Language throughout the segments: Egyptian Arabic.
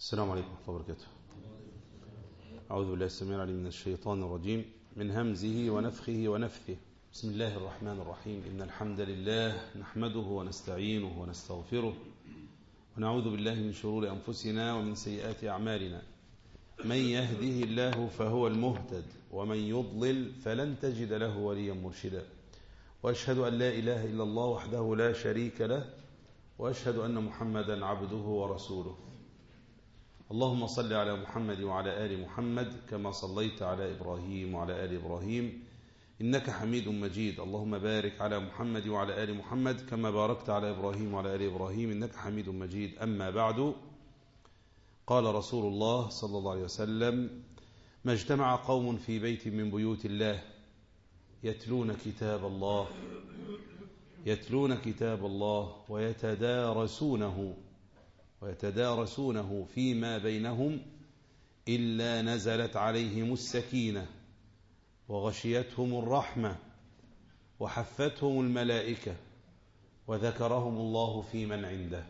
السلام عليكم ورحمة الله وبركاته أعوذ بالله السميع العليم من الشيطان الرجيم من همزه ونفخه ونفثه بسم الله الرحمن الرحيم إن الحمد لله نحمده ونستعينه ونستغفره ونعوذ بالله من شرور أنفسنا ومن سيئات أعمالنا من يهده الله فهو المهتد ومن يضلل فلن تجد له وليا مرشدا وأشهد أن لا إله إلا الله وحده لا شريك له وأشهد أن محمدا عبده ورسوله اللهم صل على محمد وعلى آل محمد كما صليت على إبراهيم وعلى آل إبراهيم إنك حميد مجيد اللهم بارك على محمد وعلى آل محمد كما باركت على إبراهيم وعلى آل إبراهيم إنك حميد مجيد أما بعد قال رسول الله صلى الله عليه وسلم ما اجتمع قوم في بيت من بيوت الله يتلون كتاب الله يتلون كتاب الله ويتدارسونه ويتدارسونه فيما بينهم إلا نزلت عليهم السكينة وغشيتهم الرحمة وحفتهم الملائكة وذكرهم الله في من عنده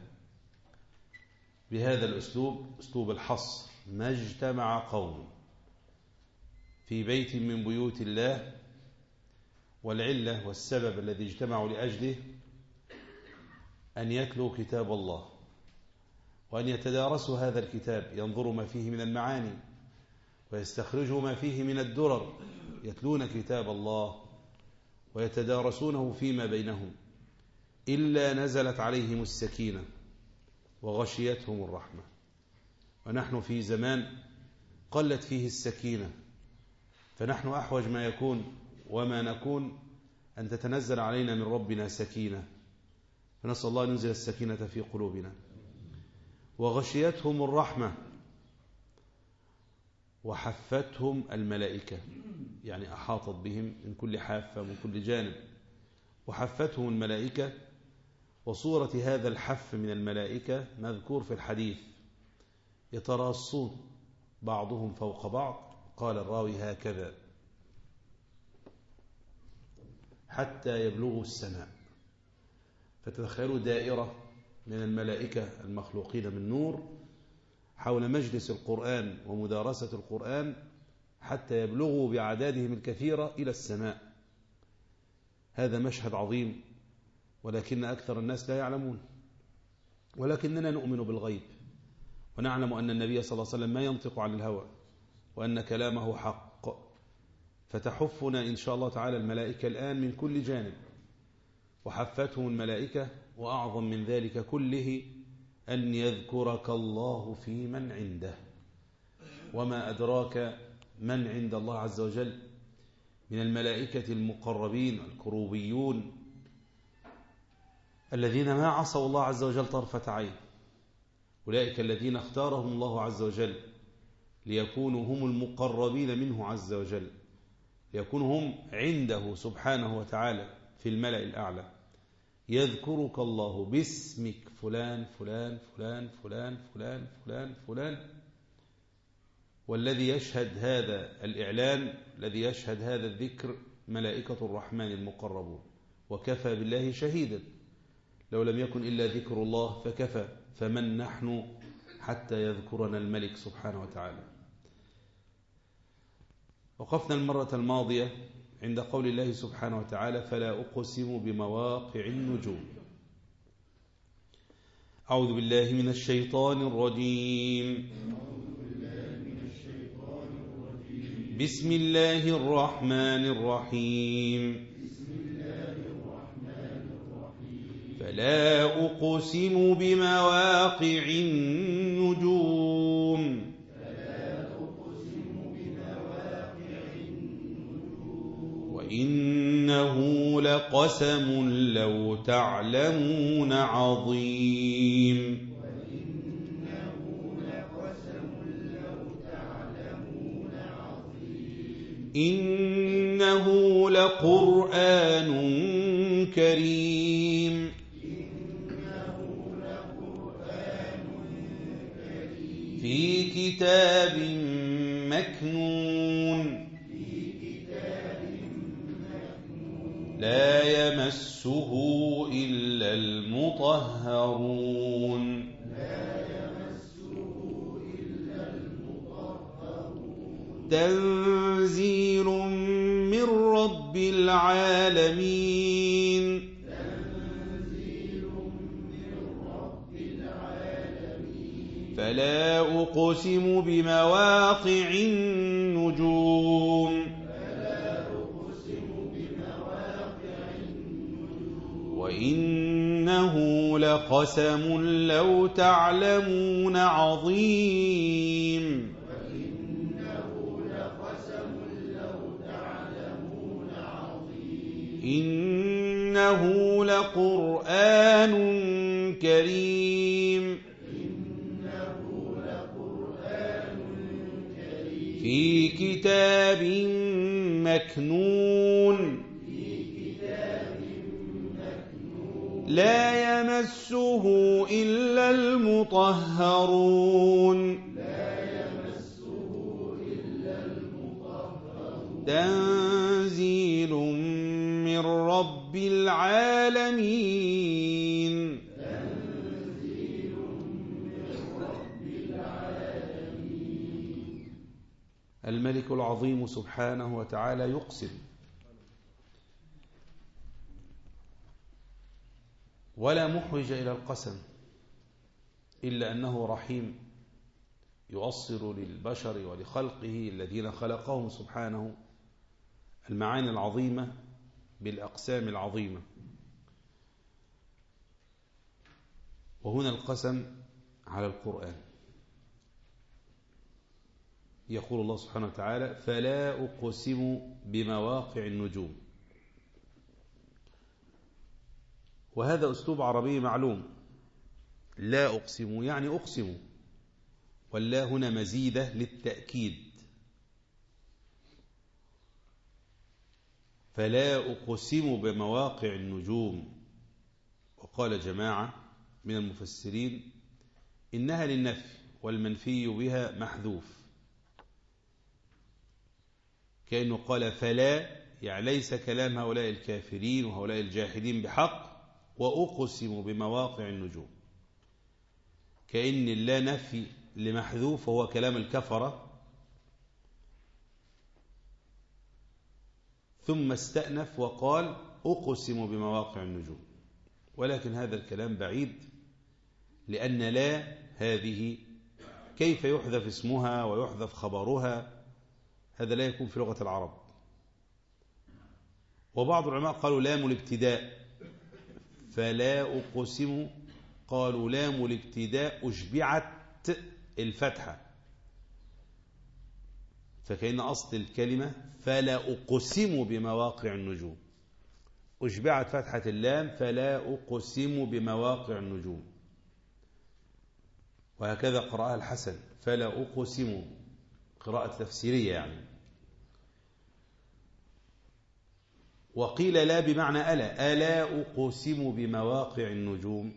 بهذا الأسلوب أسلوب الحصر ما اجتمع قوم في بيت من بيوت الله والعلة والسبب الذي اجتمعوا لأجله أن يتلوا كتاب الله وأن يتدارسوا هذا الكتاب ينظروا ما فيه من المعاني ويستخرجوا ما فيه من الدرر يتلون كتاب الله ويتدارسونه فيما بينهم إلا نزلت عليهم السكينة وغشيتهم الرحمة ونحن في زمان قلت فيه السكينة فنحن أحوج ما يكون وما نكون أن تتنزل علينا من ربنا سكينة فنسأل الله أن ينزل السكينة في قلوبنا وغشيتهم الرحمة وحفتهم الملائكة يعني أحاطت بهم من كل حافة من كل جانب وحفتهم الملائكة وصورة هذا الحف من الملائكة مذكور في الحديث يتراصون بعضهم فوق بعض قال الراوي هكذا حتى يبلغوا السماء فتتخيلوا دائرة من الملائكة المخلوقين من نور حول مجلس القرآن ومدارسة القرآن حتى يبلغوا بأعدادهم الكثيرة إلى السماء هذا مشهد عظيم ولكن أكثر الناس لا يعلمون ولكننا نؤمن بالغيب ونعلم أن النبي صلى الله عليه وسلم ما ينطق عن الهوى وأن كلامه حق فتحفنا إن شاء الله تعالى الملائكة الآن من كل جانب وحفتهم الملائكة وأعظم من ذلك كله أن يذكرك الله في من عنده وما أدراك من عند الله عز وجل من الملائكة المقربين الكروبيون الذين ما عصوا الله عز وجل طرفة عين أولئك الذين اختارهم الله عز وجل ليكونوا هم المقربين منه عز وجل ليكونوا هم عنده سبحانه وتعالى في الملأ الأعلى يذكرك الله باسمك فلان فلان فلان فلان فلان فلان فلان والذي يشهد هذا الإعلان الذي يشهد هذا الذكر ملائكة الرحمن المقربون وكفى بالله شهيدا لو لم يكن إلا ذكر الله فكفى فمن نحن حتى يذكرنا الملك سبحانه وتعالى وقفنا المرة الماضية عند قول الله سبحانه وتعالى فلا أقسم بمواقع النجوم أعوذ بالله من الشيطان الرجيم بسم الله الرحمن الرحيم فلا أقسم بمواقع النجوم وإنه لقسم لو تعلمون عظيم إنه لقرآن كريم في كتاب مكنون لا يمسه إلا المطهرون تنزيل من رب العالمين فلا أقسم بمواقع النجوم وإنه لقسم لو تعلمون عظيم إنه لقرآن كريم في كتاب مكنون لا يمسه إلا المطهرون تنزيل من رب العالمين الملك العظيم سبحانه وتعالى يقسم ولا محوج إلى القسم إلا أنه رحيم يؤصل للبشر ولخلقه الذين خلقهم سبحانه المعاني العظيمة بالأقسام العظيمة وهنا القسم على القرآن يقول الله سبحانه وتعالى فلا أقسم بمواقع النجوم وهذا أسلوب عربي معلوم لا أقسم يعني أقسم ولا هنا مزيدة للتأكيد فلا أقسم بمواقع النجوم وقال جماعة من المفسرين إنها للنفي والمنفي بها محذوف كأنه قال فلا يعني ليس كلام هؤلاء الكافرين وهؤلاء الجاحدين بحق وأقسم بمواقع النجوم كأن لا نفي لمحذوف وهو كلام الكفرة ثم استأنف وقال أقسم بمواقع النجوم ولكن هذا الكلام بعيد لأن لا هذه كيف يحذف اسمها ويحذف خبرها هذا لا يكون في لغة العرب وبعض العلماء قالوا لام الابتداء فلا أقسم قالوا لام الابتداء أشبعت الفتحة فكأن أصل الكلمة فلا أقسم بمواقع النجوم أشبعت فتحة اللام فلا أقسم بمواقع النجوم وهكذا قرأها الحسن فلا أقسم قراءة تفسيرية يعني وقيل لا بمعنى ألا ألا أقسم بمواقع النجوم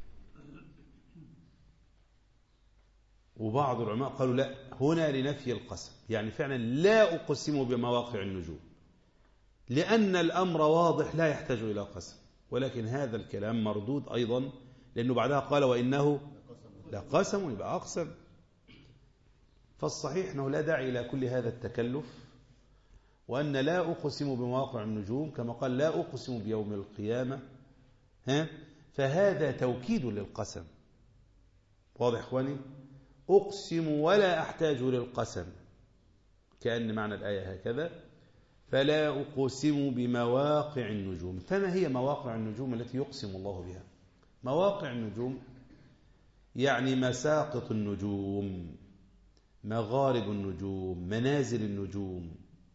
وبعض العلماء قالوا لا هنا لنفي القسم يعني فعلا لا أقسم بمواقع النجوم لأن الأمر واضح لا يحتاج إلى قسم ولكن هذا الكلام مردود أيضا لأنه بعدها قال وإنه لقسم يبقى أقسم فالصحيح أنه لا داعي إلى كل هذا التكلف وأن لا أقسم بمواقع النجوم كما قال لا أقسم بيوم القيامة ها فهذا توكيد للقسم واضح إخواني أقسم ولا أحتاج للقسم كأن معنى الآية هكذا فلا أقسم بمواقع النجوم فما هي مواقع النجوم التي يقسم الله بها مواقع النجوم يعني مساقط النجوم مغارب النجوم منازل النجوم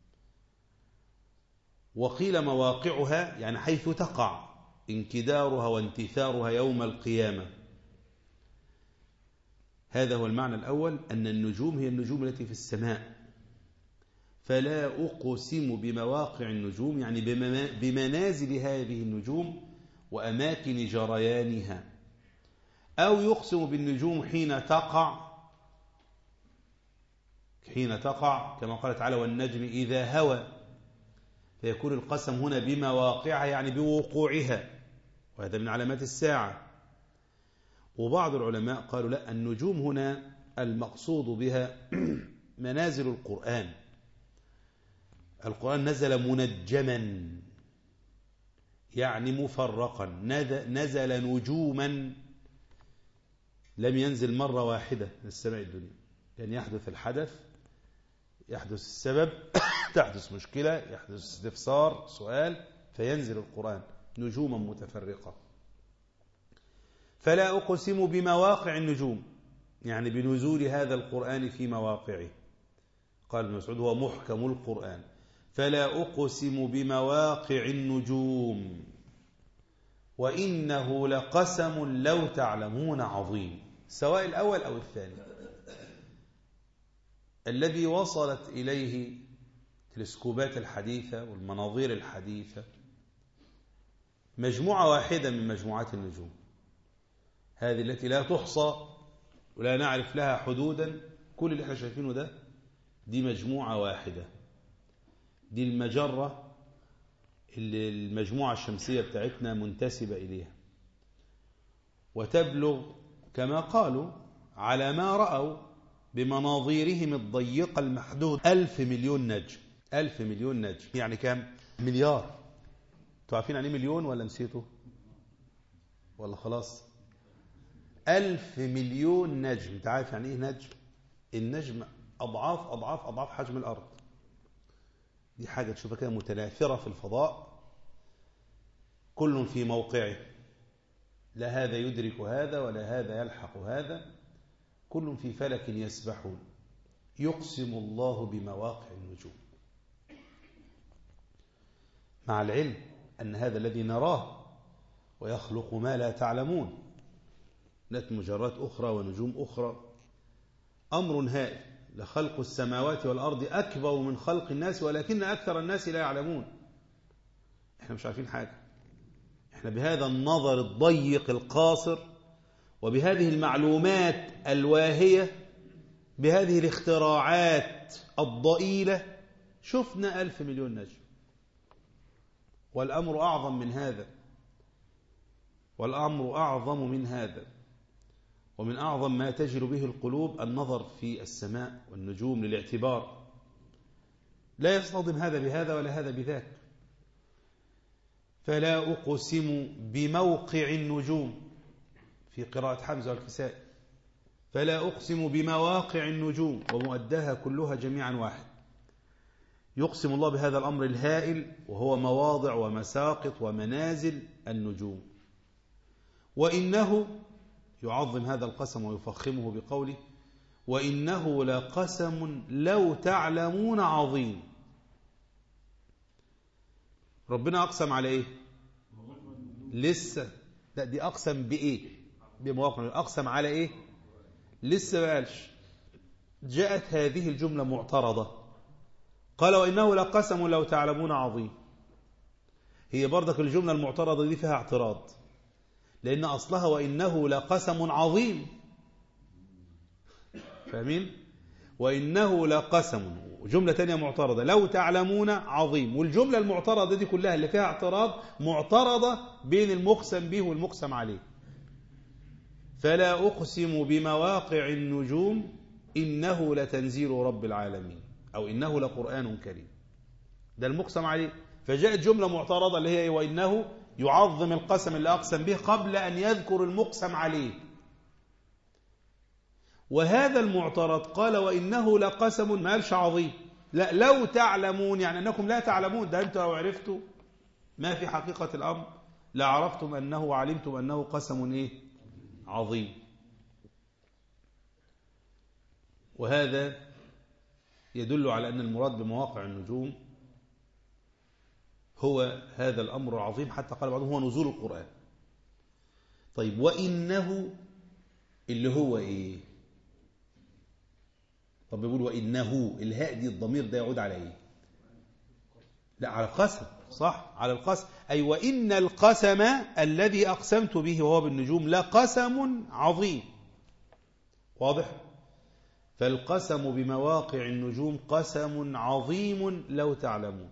وقيل مواقعها يعني حيث تقع انكدارها وانتثارها يوم القيامة هذا هو المعنى الأول أن النجوم هي النجوم التي في السماء فلا أقسم بمواقع النجوم يعني بمنازل هذه النجوم وأماكن جريانها أو يقسم بالنجوم حين تقع حين تقع كما قال تعالى والنجم إذا هوى فيكون القسم هنا بمواقعها يعني بوقوعها وهذا من علامات الساعة وبعض العلماء قالوا لا النجوم هنا المقصود بها منازل القرآن القرآن نزل منجما يعني مفرقا نزل نجوما لم ينزل مرة واحدة من السماء الدنيا يعني يحدث الحدث يحدث السبب تحدث مشكلة يحدث استفسار سؤال فينزل القرآن نجوما متفرقة فلا أقسم بمواقع النجوم يعني بنزول هذا القرآن في مواقعه قال ابن مسعود هو محكم القرآن فلا أقسم بمواقع النجوم وإنه لقسم لو تعلمون عظيم سواء الأول أو الثاني الذي وصلت إليه تلسكوبات الحديثة والمناظير الحديثة مجموعة واحدة من مجموعات النجوم هذه التي لا تحصى ولا نعرف لها حدودا كل اللي احنا شايفينه ده دي مجموعة واحدة دي المجرة اللي المجموعة الشمسية بتاعتنا منتسبة إليها وتبلغ كما قالوا على ما رأوا بمناظيرهم الضيقة المحدود ألف مليون نجم ألف مليون نجم يعني كام مليار تعرفين يعني مليون ولا نسيته ولا خلاص ألف مليون نجم تعرف يعني إيه نجم النجم أضعاف أضعاف أضعاف حجم الأرض دي حاجة تشوفها كده متناثرة في الفضاء كل في موقعه لا هذا يدرك هذا ولا هذا يلحق هذا كل في فلك يسبحون يقسم الله بمواقع النجوم مع العلم أن هذا الذي نراه ويخلق ما لا تعلمون نت مجرات أخرى ونجوم أخرى أمر هائل لخلق السماوات والأرض أكبر من خلق الناس ولكن أكثر الناس لا يعلمون احنا مش عارفين حاجة احنا بهذا النظر الضيق القاصر وبهذه المعلومات الواهية بهذه الاختراعات الضئيلة شفنا ألف مليون نجم والأمر أعظم من هذا والأمر أعظم من هذا ومن أعظم ما تجر به القلوب النظر في السماء والنجوم للاعتبار لا يصطدم هذا بهذا ولا هذا بذاك فلا أقسم بموقع النجوم في قراءة حمزة والكساء فلا أقسم بمواقع النجوم ومؤداها كلها جميعا واحد يقسم الله بهذا الأمر الهائل وهو مواضع ومساقط ومنازل النجوم وإنه يعظم هذا القسم ويفخمه بقوله وإنه لقسم لو تعلمون عظيم ربنا أقسم على إيه لسه لا دي أقسم بإيه بمواقع أقسم على إيه لسه ما قالش جاءت هذه الجملة معترضة قال وإنه لقسم لو تعلمون عظيم هي برضك الجملة المعترضة دي فيها اعتراض لأن أصلها وإنه لقسم عظيم فاهمين وإنه لقسم جملة تانية معترضة لو تعلمون عظيم والجملة المعترضة دي كلها اللي فيها اعتراض معترضة بين المقسم به والمقسم عليه فلا أقسم بمواقع النجوم إنه لتنزيل رب العالمين أو إنه لقرآن كريم ده المقسم عليه فجاءت جملة معترضة اللي هي وإنه يعظم القسم اللي أقسم به قبل أن يذكر المقسم عليه وهذا المعترض قال وإنه لقسم ما قالش عظيم لا لو تعلمون يعني أنكم لا تعلمون ده أنتم لو عرفتوا ما في حقيقة الأمر لعرفتم أنه وعلمتم أنه قسم إيه عظيم وهذا يدل على أن المراد بمواقع النجوم هو هذا الأمر العظيم حتى قال بعضهم هو نزول القرآن طيب وإنه اللي هو إيه طب بيقول وإنه الهاء دي الضمير ده يعود على إيه لا على القسم صح على القسم أي وإن القسم الذي أقسمت به وهو بالنجوم لقسم عظيم واضح فالقسم بمواقع النجوم قسم عظيم لو تعلمون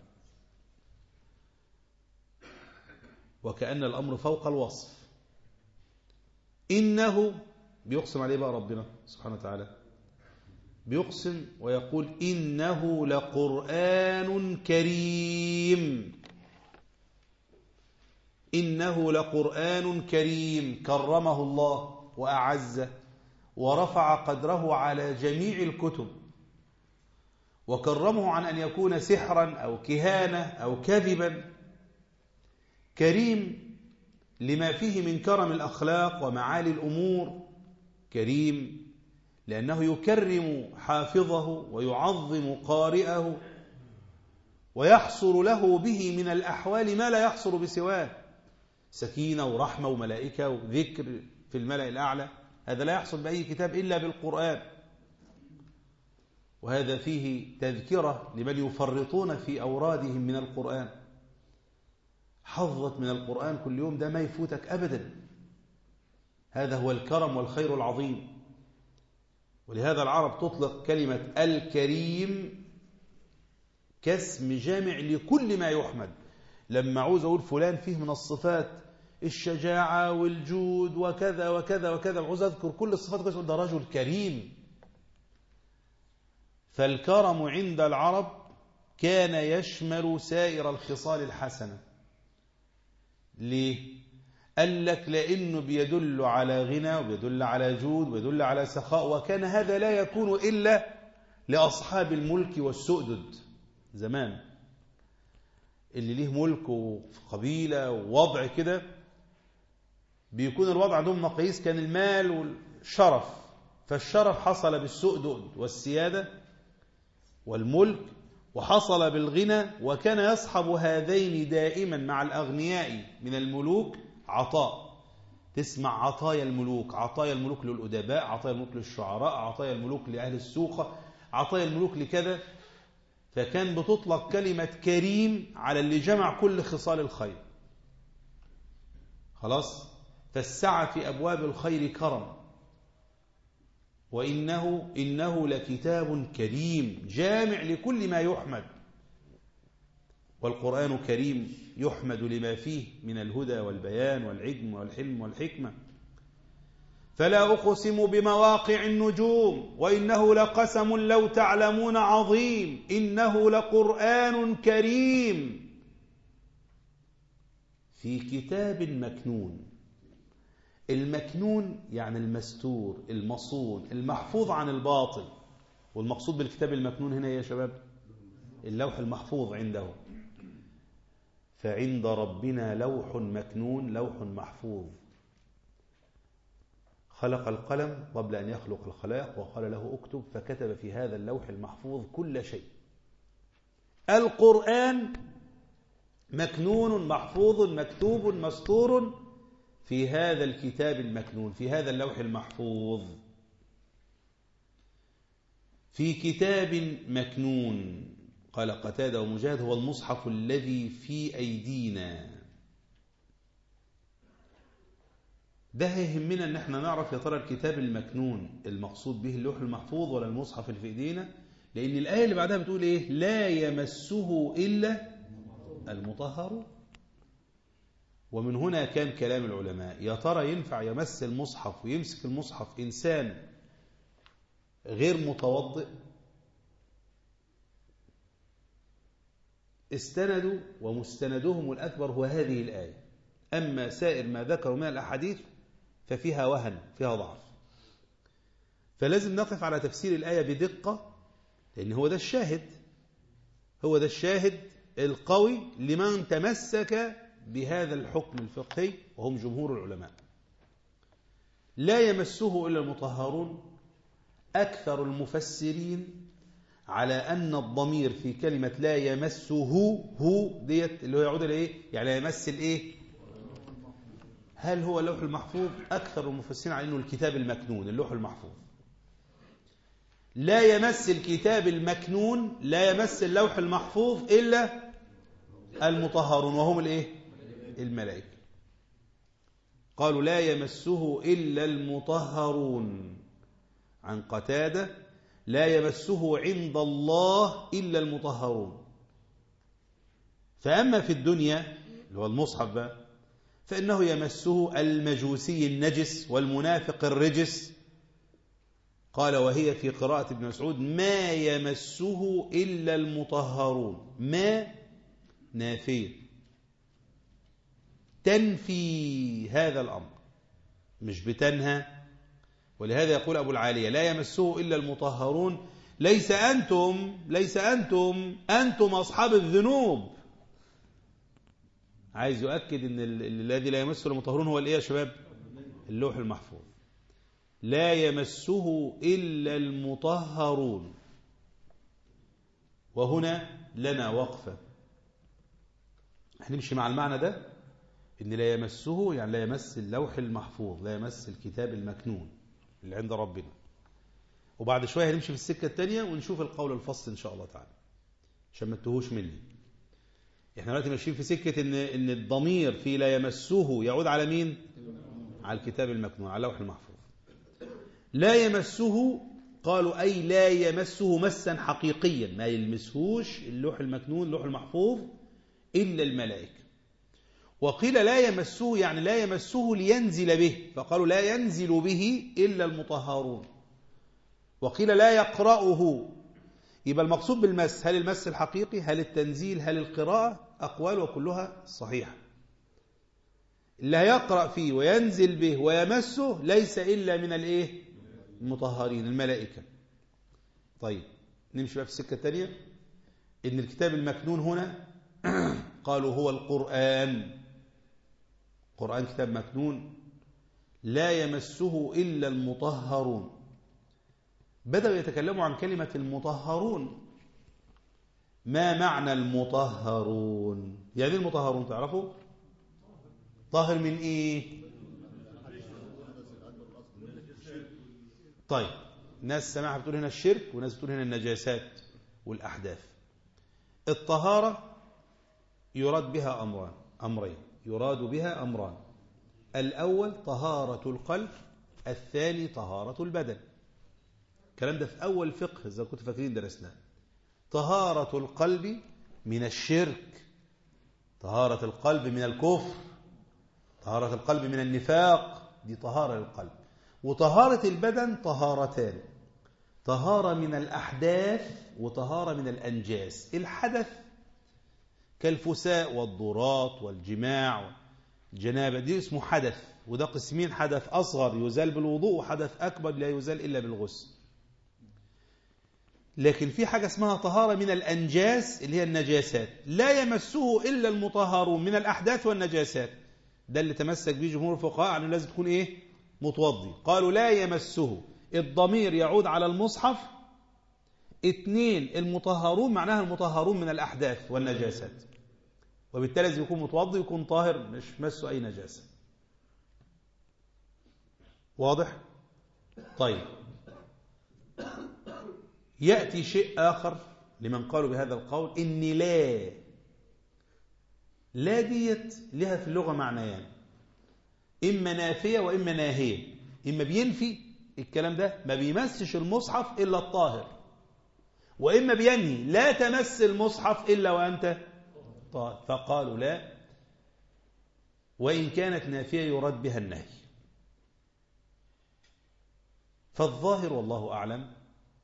وكأن الأمر فوق الوصف إنه بيقسم عليه بقى ربنا سبحانه وتعالى بيقسم ويقول إنه لقرآن كريم إنه لقرآن كريم كرمه الله وأعزه ورفع قدره على جميع الكتب وكرمه عن أن يكون سحرا أو كهانة أو كذبا كريم لما فيه من كرم الأخلاق ومعالي الأمور كريم لأنه يكرم حافظه ويعظم قارئه ويحصل له به من الأحوال ما لا يحصل بسواه سكينة ورحمة وملائكة وذكر في الملأ الأعلى هذا لا يحصل بأي كتاب إلا بالقرآن وهذا فيه تذكرة لمن يفرطون في أورادهم من القرآن حظت من القرآن كل يوم ده ما يفوتك أبدا هذا هو الكرم والخير العظيم ولهذا العرب تطلق كلمة الكريم كاسم جامع لكل ما يحمد لما عاوز أقول فلان فيه من الصفات الشجاعة والجود وكذا وكذا وكذا عاوز أذكر كل الصفات كويس ده رجل كريم فالكرم عند العرب كان يشمل سائر الخصال الحسنة ليه؟ قال لك لأنه بيدل على غنى وبيدل على جود وبيدل على سخاء وكان هذا لا يكون إلا لأصحاب الملك والسؤدد زمان اللي ليه ملك وقبيلة ووضع كده بيكون الوضع عندهم مقاييس كان المال والشرف فالشرف حصل بالسؤدد والسيادة والملك وحصل بالغنى وكان يصحب هذين دائما مع الأغنياء من الملوك عطاء تسمع عطايا الملوك عطايا الملوك للأدباء عطايا الملوك للشعراء عطايا الملوك لأهل السوق عطايا الملوك لكذا فكان بتطلق كلمة كريم على اللي جمع كل خصال الخير خلاص فالسعى في أبواب الخير كرم وإنه إنه لكتاب كريم جامع لكل ما يحمد والقرآن كريم يحمد لما فيه من الهدى والبيان والعلم والحلم والحكمة فلا أقسم بمواقع النجوم وإنه لقسم لو تعلمون عظيم إنه لقرآن كريم في كتاب مكنون المكنون يعني المستور المصون المحفوظ عن الباطل والمقصود بالكتاب المكنون هنا يا شباب اللوح المحفوظ عنده فعند ربنا لوح مكنون لوح محفوظ خلق القلم قبل أن يخلق الخلاق وقال له اكتب فكتب في هذا اللوح المحفوظ كل شيء القرآن مكنون محفوظ مكتوب مستور في هذا الكتاب المكنون في هذا اللوح المحفوظ في كتاب مكنون قال قتادة ومجاهد هو المصحف الذي في أيدينا ده يهمنا ان احنا نعرف يا ترى الكتاب المكنون المقصود به اللوح المحفوظ ولا المصحف اللي في ايدينا لان الايه اللي بعدها بتقول ايه لا يمسه الا المطهرون ومن هنا كان كلام العلماء يا ترى ينفع يمس المصحف ويمسك المصحف إنسان غير متوضئ استندوا ومستندهم الأكبر هو هذه الآية أما سائر ما ذكروا من الأحاديث ففيها وهن فيها ضعف فلازم نقف على تفسير الآية بدقة لأن هو ده الشاهد هو ده الشاهد القوي لمن تمسك بهذا الحكم الفقهي وهم جمهور العلماء لا يمسه إلا المطهرون أكثر المفسرين على أن الضمير في كلمة لا يمسه هو ديت اللي هو يعود إلى إيه؟ يعني لا يمس الإيه؟ هل هو اللوح المحفوظ؟ أكثر المفسرين على أنه الكتاب المكنون اللوح المحفوظ لا يمس الكتاب المكنون لا يمس اللوح المحفوظ إلا المطهرون وهم الإيه؟ الملائكة قالوا لا يمسه إلا المطهرون عن قتادة لا يمسه عند الله إلا المطهرون فأما في الدنيا اللي هو المصحف بقى فإنه يمسه المجوسي النجس والمنافق الرجس قال وهي في قراءة ابن مسعود ما يمسه إلا المطهرون ما نافية تنفي هذا الأمر مش بتنهى ولهذا يقول أبو العالية لا يمسه إلا المطهرون ليس أنتم ليس أنتم أنتم أصحاب الذنوب عايز يؤكد أن الذي لا يمسه المطهرون هو الإيه يا شباب اللوح المحفوظ لا يمسه إلا المطهرون وهنا لنا وقفة هنمشي مع المعنى ده إن لا يمسه يعني لا يمس اللوح المحفوظ لا يمس الكتاب المكنون اللي عند ربنا وبعد شوية هنمشي في السكة الثانية ونشوف القول الفصل إن شاء الله تعالى عشان ما تتوهوش مني احنا دلوقتي ماشيين في سكة إن إن الضمير في لا يمسه يعود على مين؟ على الكتاب المكنون على اللوح المحفوظ لا يمسه قالوا أي لا يمسه مسا حقيقيا ما يلمسهوش اللوح المكنون اللوح المحفوظ إلا الملائكة وقيل لا يمسه يعني لا يمسه لينزل به فقالوا لا ينزل به إلا المطهرون وقيل لا يقرأه يبقى المقصود بالمس هل المس الحقيقي هل التنزيل هل القراءة أقوال وكلها صحيحة اللي هيقرأ فيه وينزل به ويمسه ليس إلا من الإيه المطهرين الملائكة طيب نمشي بقى في السكة الثانية إن الكتاب المكنون هنا قالوا هو القرآن قرآن كتاب مكنون لا يمسه إلا المطهرون بدأوا يتكلموا عن كلمة المطهرون ما معنى المطهرون يعني المطهرون تعرفوا طاهر من إيه طيب ناس سماعها بتقول هنا الشرك وناس بتقول هنا النجاسات والأحداث الطهارة يراد بها أمران أمرين يراد بها أمران الأول طهارة القلب الثاني طهارة البدن الكلام ده في أول فقه إذا كنت فاكرين درسناه طهارة القلب من الشرك طهارة القلب من الكفر طهارة القلب من النفاق دي طهارة للقلب وطهارة البدن طهارتان طهارة من الأحداث وطهارة من الأنجاس الحدث كالفساء والضرات والجماع الجنابة دي اسمه حدث وده قسمين حدث أصغر يزال بالوضوء وحدث أكبر لا يزال إلا بالغسل لكن في حاجة اسمها طهارة من الأنجاس اللي هي النجاسات لا يمسه إلا المطهرون من الأحداث والنجاسات ده اللي تمسك به جمهور الفقهاء أنه لازم تكون إيه متوضي قالوا لا يمسه الضمير يعود على المصحف اثنين المطهرون معناها المطهرون من الأحداث والنجاسات وبالتالي لازم يكون متوضي يكون طاهر مش مسه أي نجاسة واضح طيب يأتي شيء آخر لمن قالوا بهذا القول إن لا لا ديت لها في اللغة معنيان إما نافية وإما ناهية إما بينفي الكلام ده ما بيمسش المصحف إلا الطاهر وإما بينهي لا تمس المصحف إلا وأنت طاهر فقالوا لا وإن كانت نافية يراد بها النهي فالظاهر والله أعلم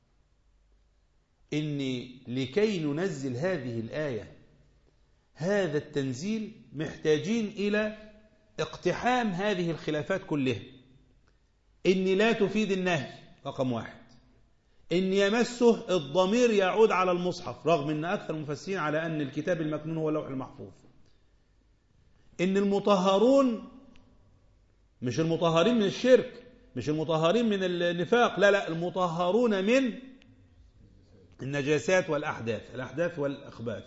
إن لكي ننزل هذه الآية هذا التنزيل محتاجين إلى اقتحام هذه الخلافات كلها إن لا تفيد النهي رقم واحد إن يمسه الضمير يعود على المصحف رغم أن أكثر المفسرين على أن الكتاب المكنون هو اللوح المحفوظ إن المطهرون مش المطهرين من الشرك مش المطهرين من النفاق لا لا المطهرون من النجاسات والأحداث الأحداث والأخباث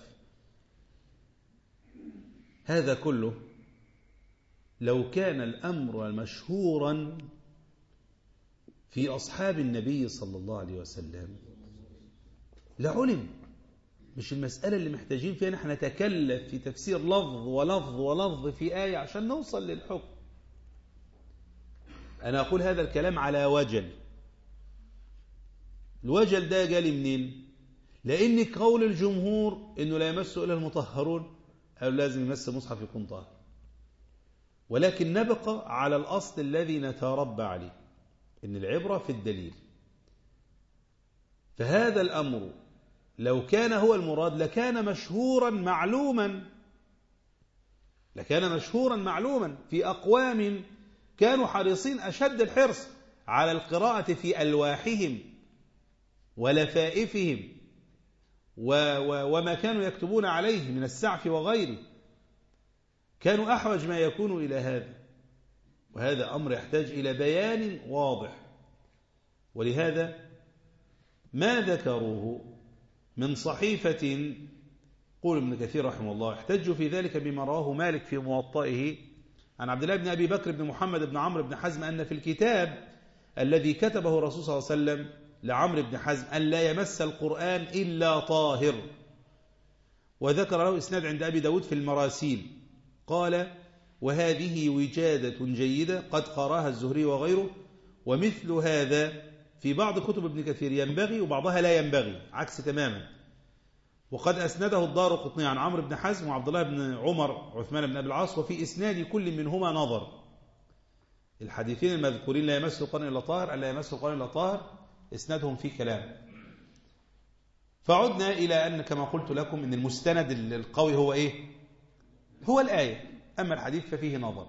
هذا كله لو كان الأمر مشهورا في أصحاب النبي صلى الله عليه وسلم لعلم مش المسألة اللي محتاجين فيها نحن نتكلف في تفسير لفظ ولفظ ولفظ في آية عشان نوصل للحكم أنا أقول هذا الكلام على وجل الوجل ده جالي منين لأن قول الجمهور إنه لا يمسه إلا المطهرون قالوا لازم يمس مصحف يكون طاهر ولكن نبقى على الأصل الذي نتربى عليه إن العبرة في الدليل فهذا الأمر لو كان هو المراد لكان مشهورا معلوما لكان مشهورا معلوما في أقوام كانوا حريصين أشد الحرص على القراءة في ألواحهم ولفائفهم و و وما كانوا يكتبون عليه من السعف وغيره كانوا أحوج ما يكون إلى هذا وهذا أمر يحتاج إلى بيان واضح ولهذا ما ذكروه من صحيفة قول ابن كثير رحمه الله احتجوا في ذلك بما رواه مالك في موطئه عن عبد الله بن أبي بكر بن محمد بن عمرو بن حزم أن في الكتاب الذي كتبه الرسول صلى الله عليه وسلم لعمرو بن حزم أن لا يمس القرآن إلا طاهر وذكر له إسناد عند أبي داود في المراسيل قال وهذه وجادة جيدة قد قراها الزهري وغيره ومثل هذا في بعض كتب ابن كثير ينبغي وبعضها لا ينبغي عكس تماما وقد أسنده الدار قطني عن عمرو بن حزم وعبد الله بن عمر عثمان بن أبي العاص وفي إسناد كل منهما نظر الحديثين المذكورين لا يمس القرآن إلا طاهر ألا يمس القرآن إلا طاهر إسنادهم في كلام فعدنا إلى أن كما قلت لكم أن المستند القوي هو إيه هو الآية أما الحديث ففيه نظر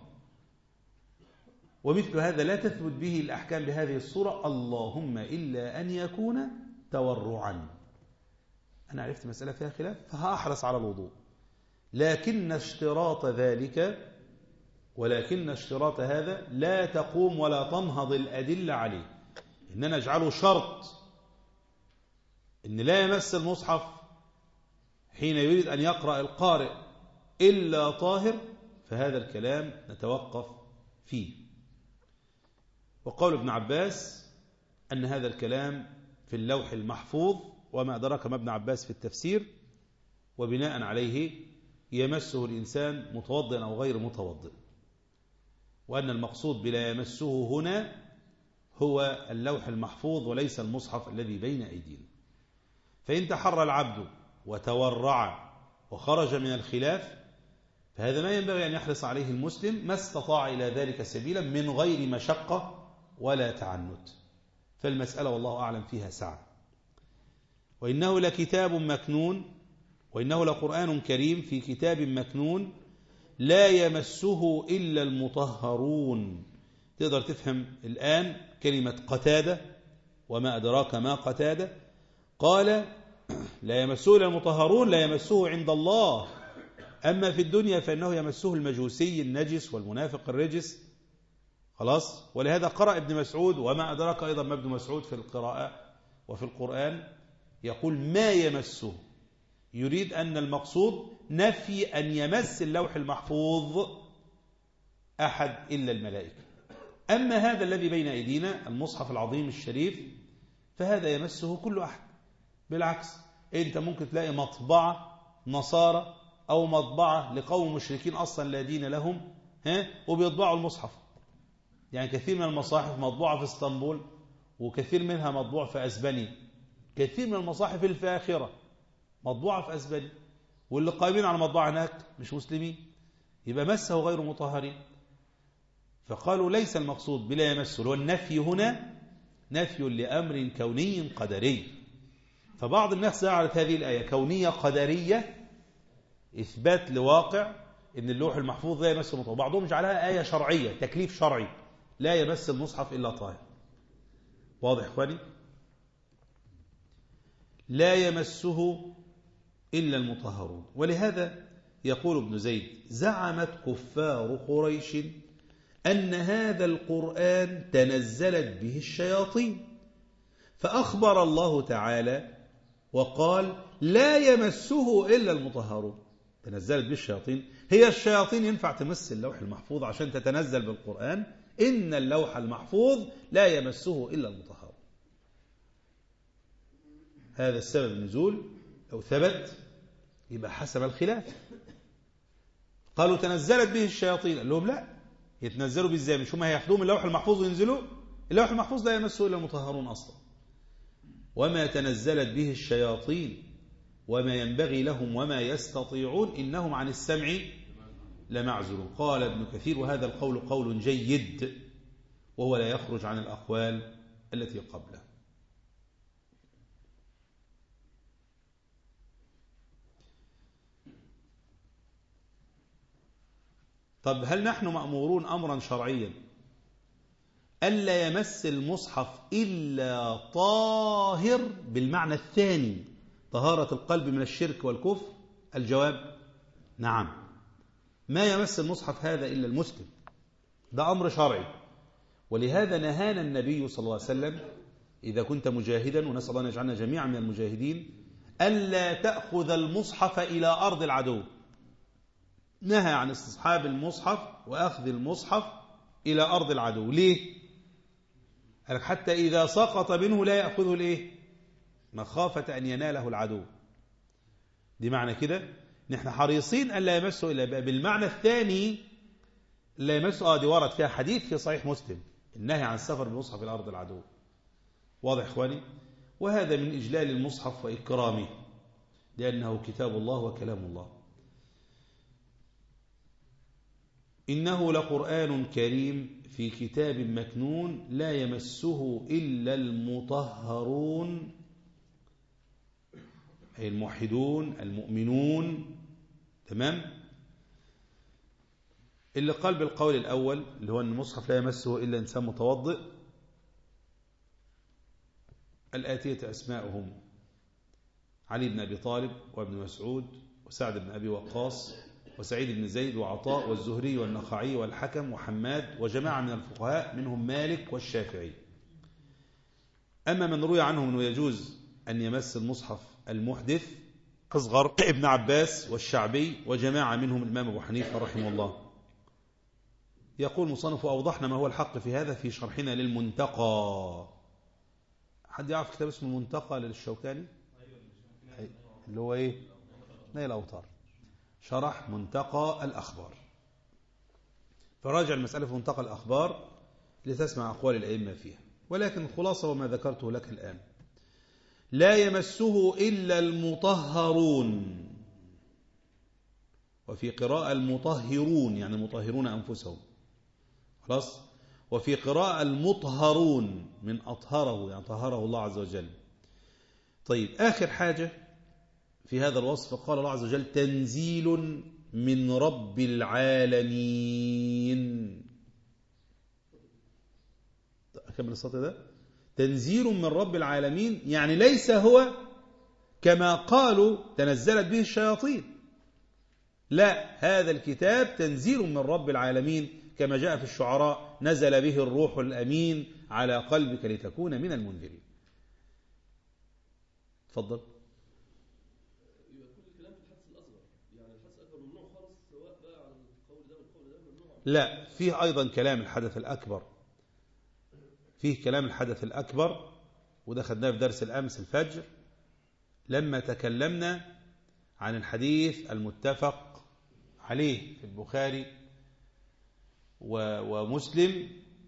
ومثل هذا لا تثبت به الأحكام بهذه الصورة اللهم إلا أن يكون تورعا أنا عرفت مسألة فيها خلاف فهأحرص على الوضوء لكن اشتراط ذلك ولكن اشتراط هذا لا تقوم ولا تنهض الأدلة عليه إننا نجعله شرط إن لا يمس المصحف حين يريد أن يقرأ القارئ إلا طاهر فهذا الكلام نتوقف فيه وقول ابن عباس أن هذا الكلام في اللوح المحفوظ وما أدرك ما ابن عباس في التفسير وبناء عليه يمسه الإنسان متوضئ أو غير متوضئ وأن المقصود بلا يمسه هنا هو اللوح المحفوظ وليس المصحف الذي بين أيدينا فإن تحرى العبد وتورع وخرج من الخلاف فهذا ما ينبغي أن يحرص عليه المسلم ما استطاع إلى ذلك سبيلا من غير مشقة ولا تعنت فالمسألة والله أعلم فيها سعة وإنه لكتاب مكنون وإنه لقرآن كريم في كتاب مكنون لا يمسه إلا المطهرون تقدر تفهم الآن كلمة قتادة وما أدراك ما قتادة قال لا يمسه إلا المطهرون لا يمسه عند الله أما في الدنيا فإنه يمسه المجوسي النجس والمنافق الرجس خلاص ولهذا قرأ ابن مسعود وما أدراك أيضا ما ابن مسعود في القراءة وفي القرآن يقول ما يمسه يريد أن المقصود نفي أن يمس اللوح المحفوظ أحد إلا الملائكة أما هذا الذي بين أيدينا المصحف العظيم الشريف فهذا يمسه كل أحد بالعكس أنت ممكن تلاقي مطبعة نصارى أو مطبعة لقوم مشركين أصلا لا دين لهم ها وبيطبعوا المصحف يعني كثير من المصاحف مطبوعة في اسطنبول وكثير منها مطبوع في أسبانيا كثير من المصاحف الفاخرة مطبوعة في أسبانيا واللي قائمين على مطبعة هناك مش مسلمين يبقى مسه غير مطهرين فقالوا ليس المقصود بلا يمسه هو النفي هنا نفي لأمر كوني قدري فبعض الناس جعلت هذه الآية كونية قدرية إثبات لواقع إن اللوح المحفوظ لا يمس المطهر وبعضهم جعلها آية شرعية تكليف شرعي لا يمس المصحف إلا طاهر واضح إخواني لا يمسه إلا المطهرون ولهذا يقول ابن زيد زعمت كفار قريش أن هذا القرآن تنزلت به الشياطين فأخبر الله تعالى وقال لا يمسه إلا المطهرون تنزلت به الشياطين هي الشياطين ينفع تمس اللوح المحفوظ عشان تتنزل بالقرآن إن اللوح المحفوظ لا يمسه إلا المطهرون هذا السبب النزول لو ثبت يبقى حسب الخلاف قالوا تنزلت به الشياطين قال لهم لا يتنزلوا به ازاي مش هم هياخدوه من اللوح المحفوظ وينزلوا اللوح المحفوظ لا يمسه الا المطهرون اصلا وما تنزلت به الشياطين وما ينبغي لهم وما يستطيعون انهم عن السمع لمعزلون قال ابن كثير وهذا القول قول جيد وهو لا يخرج عن الاقوال التي قبله طب هل نحن مأمورون أمرا شرعيا ألا يمس المصحف إلا طاهر بالمعنى الثاني طهارة القلب من الشرك والكفر الجواب نعم ما يمس المصحف هذا إلا المسلم ده أمر شرعي ولهذا نهانا النبي صلى الله عليه وسلم إذا كنت مجاهدا ونسأل الله أن يجعلنا جميعا من المجاهدين ألا تأخذ المصحف إلى أرض العدو نهى عن استصحاب المصحف وأخذ المصحف إلى أرض العدو ليه؟ قالك حتى إذا سقط منه لا يأخذه الإيه؟ مخافة أن يناله العدو دي معنى كده نحن حريصين ألا يمسه إلا بالمعنى الثاني لا يمسه آه دي ورد فيها حديث في صحيح مسلم النهي عن السفر بالمصحف إلى أرض العدو واضح إخواني وهذا من إجلال المصحف وإكرامه لأنه كتاب الله وكلام الله إنه لقرآن كريم في كتاب مكنون لا يمسه إلا المطهرون أي الموحدون المؤمنون تمام اللي قال بالقول الأول اللي هو أن المصحف لا يمسه إلا إنسان متوضئ الآتية أسماؤهم علي بن أبي طالب وابن مسعود وسعد بن أبي وقاص وسعيد بن زيد وعطاء والزهري والنخعي والحكم وحماد وجماعة من الفقهاء منهم مالك والشافعي أما من روي عنهم أنه يجوز أن يمس المصحف المحدث أصغر ابن عباس والشعبي وجماعة منهم الإمام أبو حنيفة رحمه الله يقول مصنف أوضحنا ما هو الحق في هذا في شرحنا للمنتقى حد يعرف كتاب اسمه المنتقى للشوكاني اللي هو ايه نيل الأوتار شرح منتقى الأخبار فراجع المسألة في منتقى الأخبار لتسمع أقوال الأئمة فيها ولكن خلاصة وما ذكرته لك الآن لا يمسه إلا المطهرون وفي قراءة المطهرون يعني المطهرون أنفسهم خلاص وفي قراءة المطهرون من أطهره يعني طهره الله عز وجل طيب آخر حاجة في هذا الوصف قال الله عز وجل تنزيل من رب العالمين أكمل السطر ده تنزيل من رب العالمين يعني ليس هو كما قالوا تنزلت به الشياطين لا هذا الكتاب تنزيل من رب العالمين كما جاء في الشعراء نزل به الروح الأمين على قلبك لتكون من المنذرين تفضل لا فيه أيضا كلام الحدث الأكبر فيه كلام الحدث الأكبر وده خدناه في درس الأمس الفجر لما تكلمنا عن الحديث المتفق عليه في البخاري ومسلم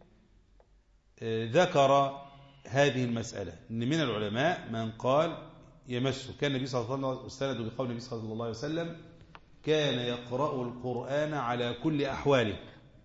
ذكر هذه المسألة أن من العلماء من قال يمسه كان النبي صلى الله عليه وسلم استند بقول النبي صلى الله عليه وسلم كان يقرأ القرآن على كل أحواله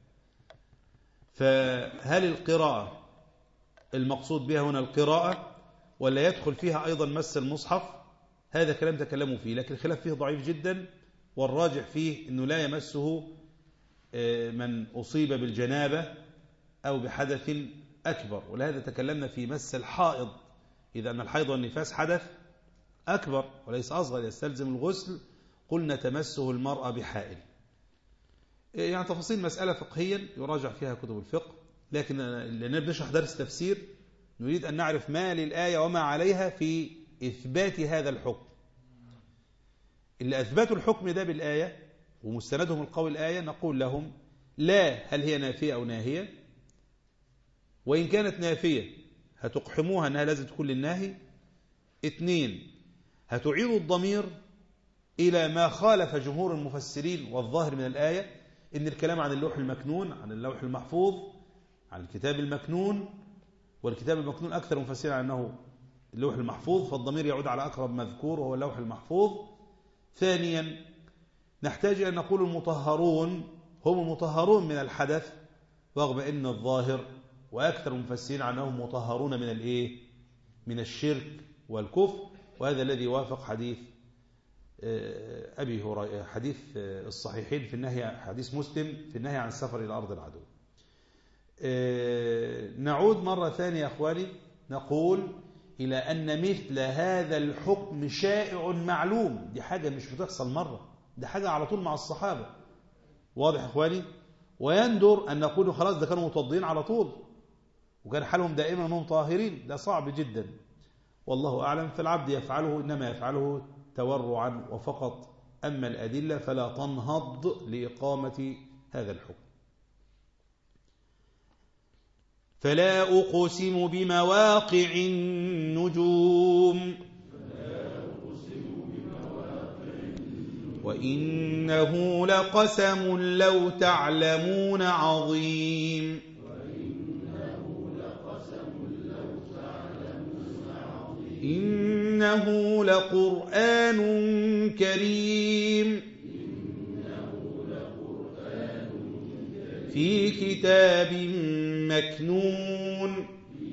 فهل القراءة المقصود بها هنا القراءة ولا يدخل فيها أيضا مس المصحف هذا كلام تكلموا فيه لكن الخلاف فيه ضعيف جدا والراجح فيه أنه لا يمسه من أصيب بالجنابة أو بحدث أكبر ولهذا تكلمنا في مس الحائض إذا أن الحيض والنفاس حدث أكبر وليس أصغر يستلزم الغسل قلنا تمسه المرأة بحائل يعني تفاصيل مسألة فقهيا يراجع فيها كتب الفقه لكن لأننا بنشرح درس تفسير نريد أن نعرف ما للآية وما عليها في إثبات هذا الحكم اللي أثبتوا الحكم ده بالآية ومستندهم القول الآية نقول لهم لا هل هي نافية أو ناهية وإن كانت نافية هتقحموها أنها لازم تكون للناهي اثنين هتعيدوا الضمير إلى ما خالف جمهور المفسرين والظاهر من الآية إن الكلام عن اللوح المكنون عن اللوح المحفوظ عن الكتاب المكنون والكتاب المكنون أكثر مفسرين عن أنه اللوح المحفوظ فالضمير يعود على أقرب مذكور وهو اللوح المحفوظ ثانيا نحتاج أن نقول المطهرون هم المطهرون من الحدث رغم أن الظاهر وأكثر المفسرين عنهم مطهرون من الإيه؟ من الشرك والكفر وهذا الذي وافق حديث أبي هريرة حديث الصحيحين في النهي حديث مسلم في النهي عن السفر إلى أرض العدو نعود مرة ثانية يا أخواني نقول إلى أن مثل هذا الحكم شائع معلوم دي حاجة مش بتحصل مرة دي حاجة على طول مع الصحابة واضح يا أخواني ويندر أن نقول خلاص ده كانوا متوضين على طول وكان حالهم دائما أنهم طاهرين ده صعب جدا والله أعلم فالعبد يفعله إنما يفعله تورعا وفقط أما الأدلة فلا تنهض لإقامة هذا الحكم فلا أقسم بمواقع النجوم وإنه لقسم لو تعلمون عظيم إنه لقرآن كريم في كتاب مكنون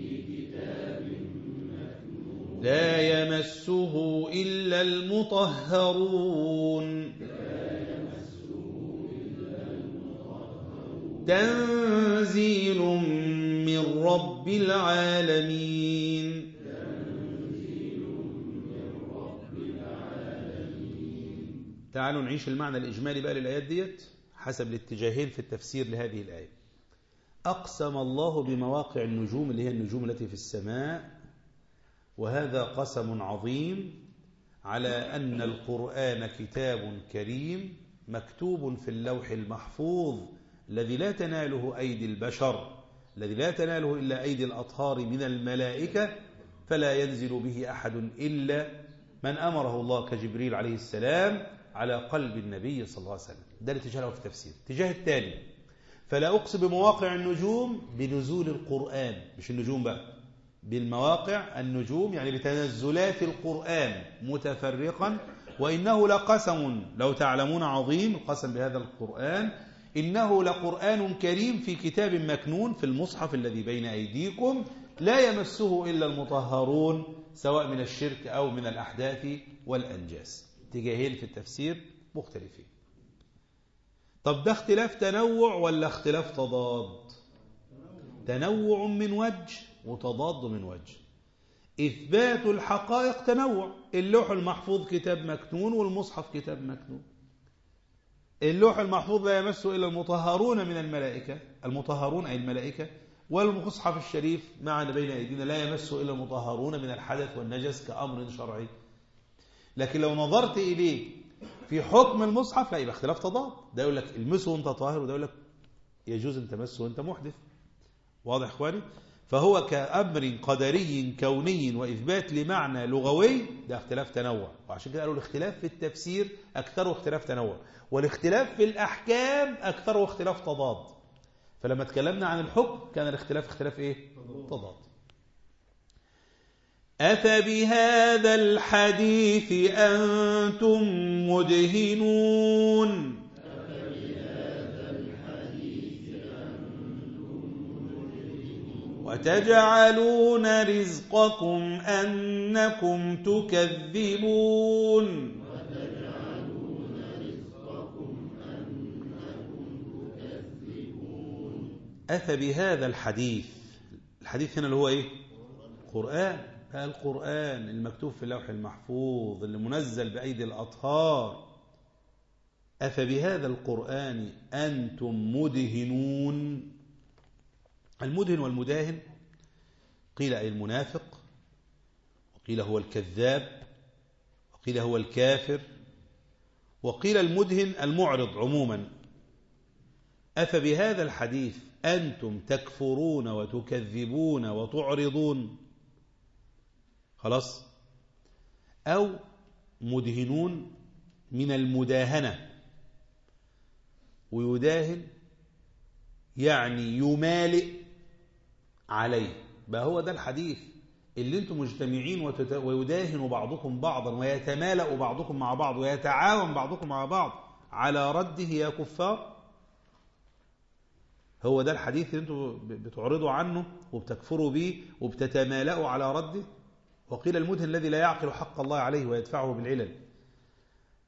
لا يمسه إلا المطهرون تنزيل من رب العالمين تعالوا نعيش المعنى الإجمالي بقى للآيات ديت حسب الاتجاهين في التفسير لهذه الآية أقسم الله بمواقع النجوم اللي هي النجوم التي في السماء وهذا قسم عظيم على أن القرآن كتاب كريم مكتوب في اللوح المحفوظ الذي لا تناله أيدي البشر الذي لا تناله إلا أيدي الأطهار من الملائكة فلا ينزل به أحد إلا من أمره الله كجبريل عليه السلام على قلب النبي صلى الله عليه وسلم ده الاتجاه في التفسير الاتجاه الثاني فلا أقسم بمواقع النجوم بنزول القرآن مش النجوم بقى بالمواقع النجوم يعني بتنزلات القرآن متفرقا وإنه لقسم لو تعلمون عظيم القسم بهذا القرآن إنه لقرآن كريم في كتاب مكنون في المصحف الذي بين أيديكم لا يمسه إلا المطهرون سواء من الشرك أو من الأحداث والأنجاس اتجاهين في التفسير مختلفين طب ده اختلاف تنوع ولا اختلاف تضاد تنوع من وجه وتضاد من وجه إثبات الحقائق تنوع اللوح المحفوظ كتاب مكنون والمصحف كتاب مكنون اللوح المحفوظ لا يمسه إلا المطهرون من الملائكة المطهرون أي الملائكة والمصحف الشريف معنا بين أيدينا لا يمسه إلا المطهرون من الحدث والنجس كأمر شرعي لكن لو نظرت إليه في حكم المصحف لا يبقى اختلاف تضاد ده يقول لك المسه وانت طاهر وده يقول لك يجوز ان تمسه وانت محدث واضح اخواني فهو كأمر قدري كوني وإثبات لمعنى لغوي ده اختلاف تنوع وعشان كده قالوا الاختلاف في التفسير أكثره اختلاف تنوع والاختلاف في الأحكام أكثره اختلاف تضاد فلما تكلمنا عن الحكم كان الاختلاف اختلاف ايه تضاد أفبهذا الحديث أنتم مدهنون وتجعلون رزقكم أنكم تكذبون أفبهذا الحديث الحديث هنا اللي هو إيه القرآن القرآن المكتوب في اللوح المحفوظ اللي منزل بأيدي الأطهار أفبهذا القرآن أنتم مدهنون المدهن والمداهن قيل أي المنافق وقيل هو الكذاب وقيل هو الكافر وقيل المدهن المعرض عموما أفبهذا الحديث أنتم تكفرون وتكذبون وتعرضون خلاص أو مدهنون من المداهنة ويداهن يعني يمالئ عليه بقى هو ده الحديث اللي انتم مجتمعين وتت... ويداهن بعضكم بعضا ويتمالأ بعضكم مع بعض ويتعاون بعضكم مع بعض على رده يا كفار هو ده الحديث اللي انتم بتعرضوا عنه وبتكفروا به وبتتمالأوا على رده وقيل المدهن الذي لا يعقل حق الله عليه ويدفعه بالعلل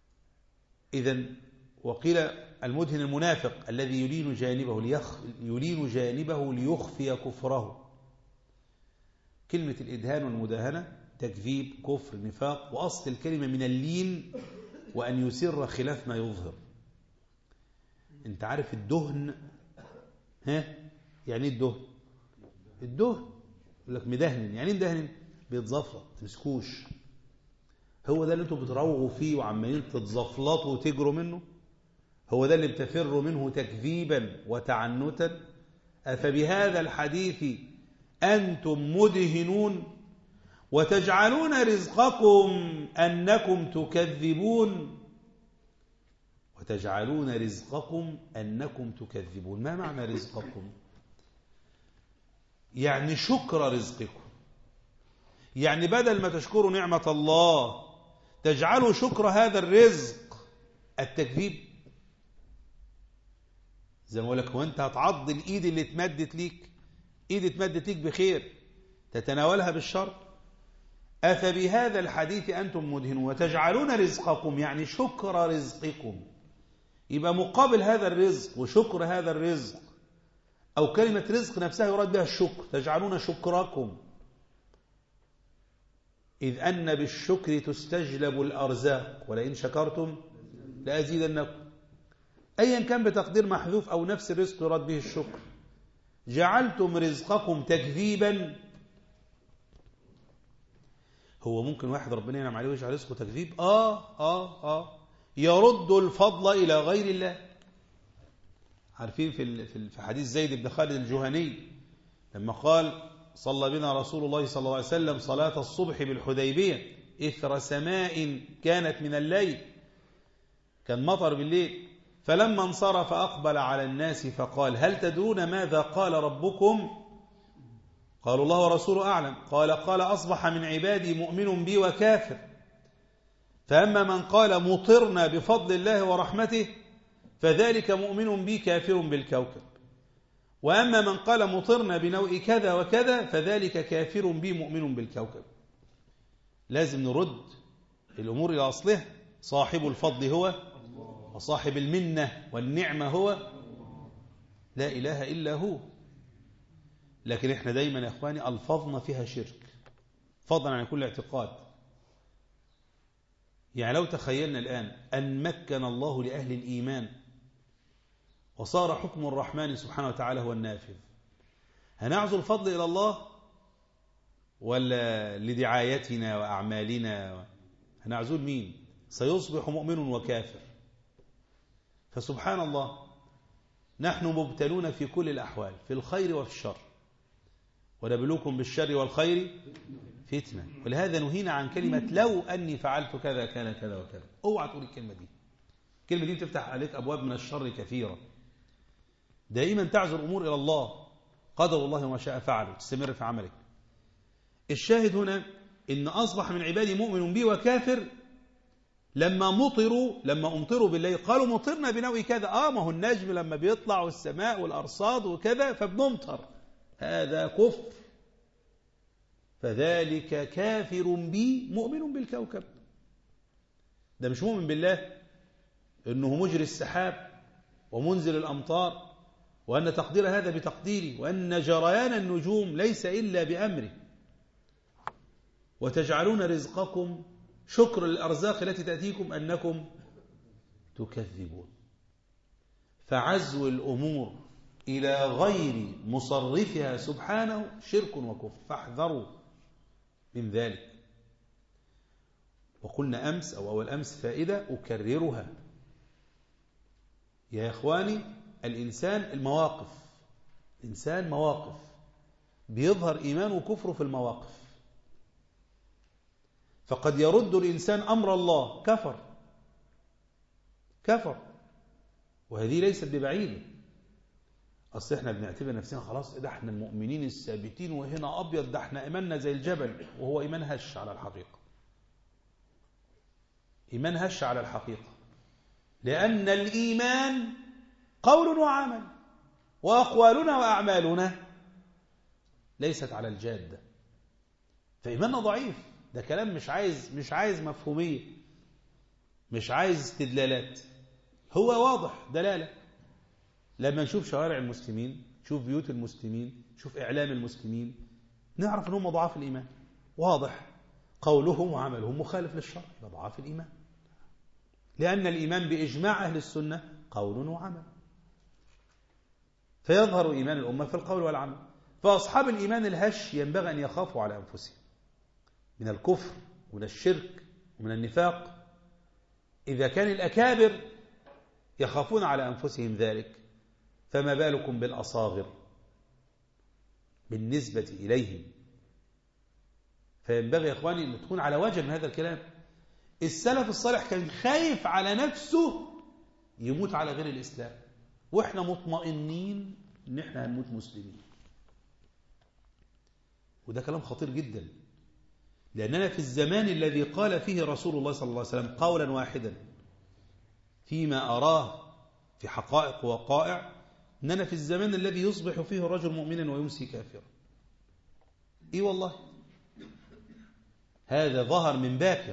إذا وقيل المدهن المنافق الذي يلين جانبه ليخ يلين جانبه ليخفي كفره كلمة الإدهان والمداهنة تكذيب كفر نفاق وأصل الكلمة من اللين وأن يسر خلاف ما يظهر انت عارف الدهن ها يعني ايه الدهن الدهن يقول لك مدهن يعني ايه مدهن بيتزفلط تمسكوش هو ده اللي انتوا بتروغوا فيه وعمالين تتزفلطوا وتجروا منه هو ده اللي بتفروا منه تكذيبا وتعنتا أفبهذا الحديث أنتم مدهنون وتجعلون رزقكم أنكم تكذبون وتجعلون رزقكم أنكم تكذبون ما معنى رزقكم يعني شكر رزقكم يعني بدل ما تشكروا نعمة الله تجعلوا شكر هذا الرزق التكذيب زي ما اقول لك هو انت هتعض الايد اللي اتمدت ليك ايد اتمدت ليك بخير تتناولها بالشر أفبهذا الحديث أنتم مدهنون وتجعلون رزقكم يعني شكر رزقكم يبقى مقابل هذا الرزق وشكر هذا الرزق أو كلمة رزق نفسها يراد بها الشكر تجعلون شكركم إذ أن بالشكر تستجلب الأرزاق ولئن شكرتم لأزيدنكم أيا كان بتقدير محذوف أو نفس الرزق يراد به الشكر جعلتم رزقكم تكذيبا هو ممكن واحد ربنا ينعم عليه ويجعل رزقه تكذيب آه آه آه يرد الفضل إلى غير الله عارفين في في حديث زيد بن خالد الجهني لما قال صلى بنا رسول الله صلى الله عليه وسلم صلاة الصبح بالحديبية إثر سماء كانت من الليل كان مطر بالليل فلما انصرف أقبل على الناس فقال هل تدرون ماذا قال ربكم قالوا الله ورسوله أعلم قال قال أصبح من عبادي مؤمن بي وكافر فأما من قال مطرنا بفضل الله ورحمته فذلك مؤمن بي كافر بالكوكب وأما من قال مطرنا بنوء كذا وكذا فذلك كافر بي مؤمن بالكوكب لازم نرد الأمور إلى أصلها صاحب الفضل هو وصاحب المنة والنعمة هو لا إله إلا هو لكن احنا دايما يا اخواني الفاظنا فيها شرك فضلا عن كل اعتقاد يعني لو تخيلنا الآن أن مكن الله لأهل الإيمان وصار حكم الرحمن سبحانه وتعالى هو النافذ هنعزو الفضل إلى الله ولا لدعايتنا وأعمالنا هنعزو مين سيصبح مؤمن وكافر فسبحان الله نحن مبتلون في كل الأحوال في الخير وفي الشر ونبلوكم بالشر والخير فتنة ولهذا نهينا عن كلمة لو أني فعلت كذا كان كذا وكذا اوعى تقول الكلمة دي الكلمة دي تفتح عليك أبواب من الشر كثيرة دائما تعزو الأمور إلى الله قدر الله وما شاء فعل تستمر في عملك الشاهد هنا إن أصبح من عبادي مؤمن بي وكافر لما مطروا لما أمطروا بالليل قالوا مطرنا بنوء كذا آه ما هو النجم لما بيطلع والسماء والأرصاد وكذا فبنمطر هذا كفر فذلك كافر بي مؤمن بالكوكب ده مش مؤمن بالله انه مجري السحاب ومنزل الامطار وان تقدير هذا بتقديري وان جريان النجوم ليس الا بامره وتجعلون رزقكم شكر الارزاق التي تاتيكم انكم تكذبون فعزو الامور إلى غير مصرفها سبحانه شرك وكفر فاحذروا من ذلك وقلنا أمس أو أول أمس فائدة أكررها يا إخواني الإنسان المواقف الإنسان مواقف بيظهر إيمان وكفره في المواقف فقد يرد الإنسان أمر الله كفر كفر وهذه ليست ببعيده أصل إحنا بنعتبر نفسنا خلاص ده إحنا المؤمنين الثابتين وهنا أبيض ده إحنا إيماننا زي الجبل وهو إيمان هش على الحقيقة إيمان هش على الحقيقة لأن الإيمان قول وعمل وأقوالنا وأعمالنا ليست على الجادة فإيماننا ضعيف ده كلام مش عايز مش عايز مفهومية مش عايز استدلالات هو واضح دلالة لما نشوف شوارع المسلمين نشوف بيوت المسلمين نشوف إعلام المسلمين نعرف أنهم ضعاف الإيمان واضح قولهم وعملهم مخالف للشرع ده ضعاف الإيمان لأن الإيمان بإجماع أهل السنة قول وعمل فيظهر إيمان الأمة في القول والعمل فأصحاب الإيمان الهش ينبغي أن يخافوا على أنفسهم من الكفر ومن الشرك ومن النفاق إذا كان الأكابر يخافون على أنفسهم ذلك فما بالكم بالأصاغر بالنسبة إليهم فينبغي يا إخواني أن تكون على وجه من هذا الكلام السلف الصالح كان خايف على نفسه يموت على غير الإسلام وإحنا مطمئنين إن إحنا هنموت مسلمين وده كلام خطير جدا لأننا في الزمان الذي قال فيه رسول الله صلى الله عليه وسلم قولا واحدا فيما أراه في حقائق ووقائع أننا في الزمان الذي يصبح فيه الرجل مؤمنا ويمسي كافرا إي والله هذا ظهر من باكر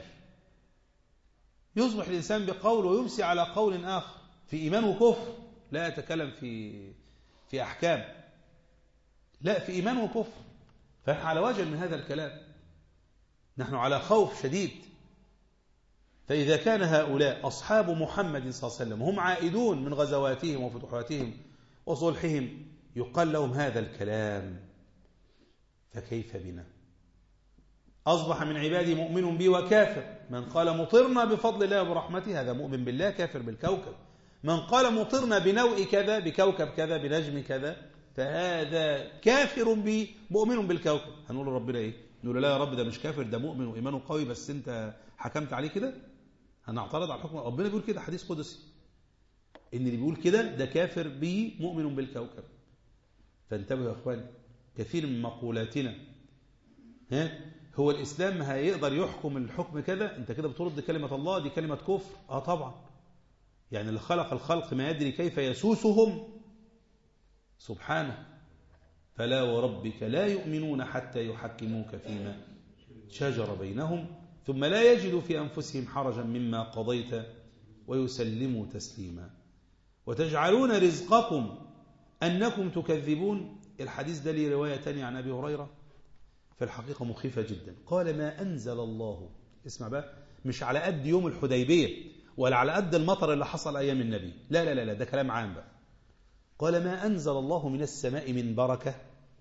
يصبح الإنسان بقول ويمسي على قول آخر في إيمان وكفر لا أتكلم في في أحكام لا في إيمان وكفر فنحن على وجه من هذا الكلام نحن على خوف شديد فإذا كان هؤلاء أصحاب محمد صلى الله عليه وسلم هم عائدون من غزواتهم وفتوحاتهم وصلحهم يقال لهم هذا الكلام فكيف بنا أصبح من عبادي مؤمن بي وكافر من قال مطرنا بفضل الله وبرحمته هذا مؤمن بالله كافر بالكوكب من قال مطرنا بنوء كذا بكوكب كذا بنجم كذا فهذا كافر بي مؤمن بالكوكب هنقول لربنا ايه نقول لا يا رب ده مش كافر ده مؤمن وإيمانه قوي بس انت حكمت عليه كده هنعترض على الحكم ربنا بيقول كده حديث قدسي ان اللي بيقول كده ده كافر به مؤمن بالكوكب فانتبهوا يا اخواني كثير من مقولاتنا ها هو الاسلام هيقدر يحكم الحكم كذا انت كده بترد كلمه الله دي كلمه كفر اه طبعا يعني اللي خلق الخلق ما يدري كيف يسوسهم سبحانه فلا وربك لا يؤمنون حتى يحكموك فيما شجر بينهم ثم لا يجدوا في أنفسهم حرجا مما قضيت ويسلموا تسليما وتجعلون رزقكم أنكم تكذبون الحديث ده لي رواية تانية عن أبي هريرة في الحقيقة مخيفة جدا قال ما أنزل الله اسمع بقى مش على قد يوم الحديبية ولا على قد المطر اللي حصل أيام النبي لا لا لا, لا ده كلام عام بقى قال ما أنزل الله من السماء من بركة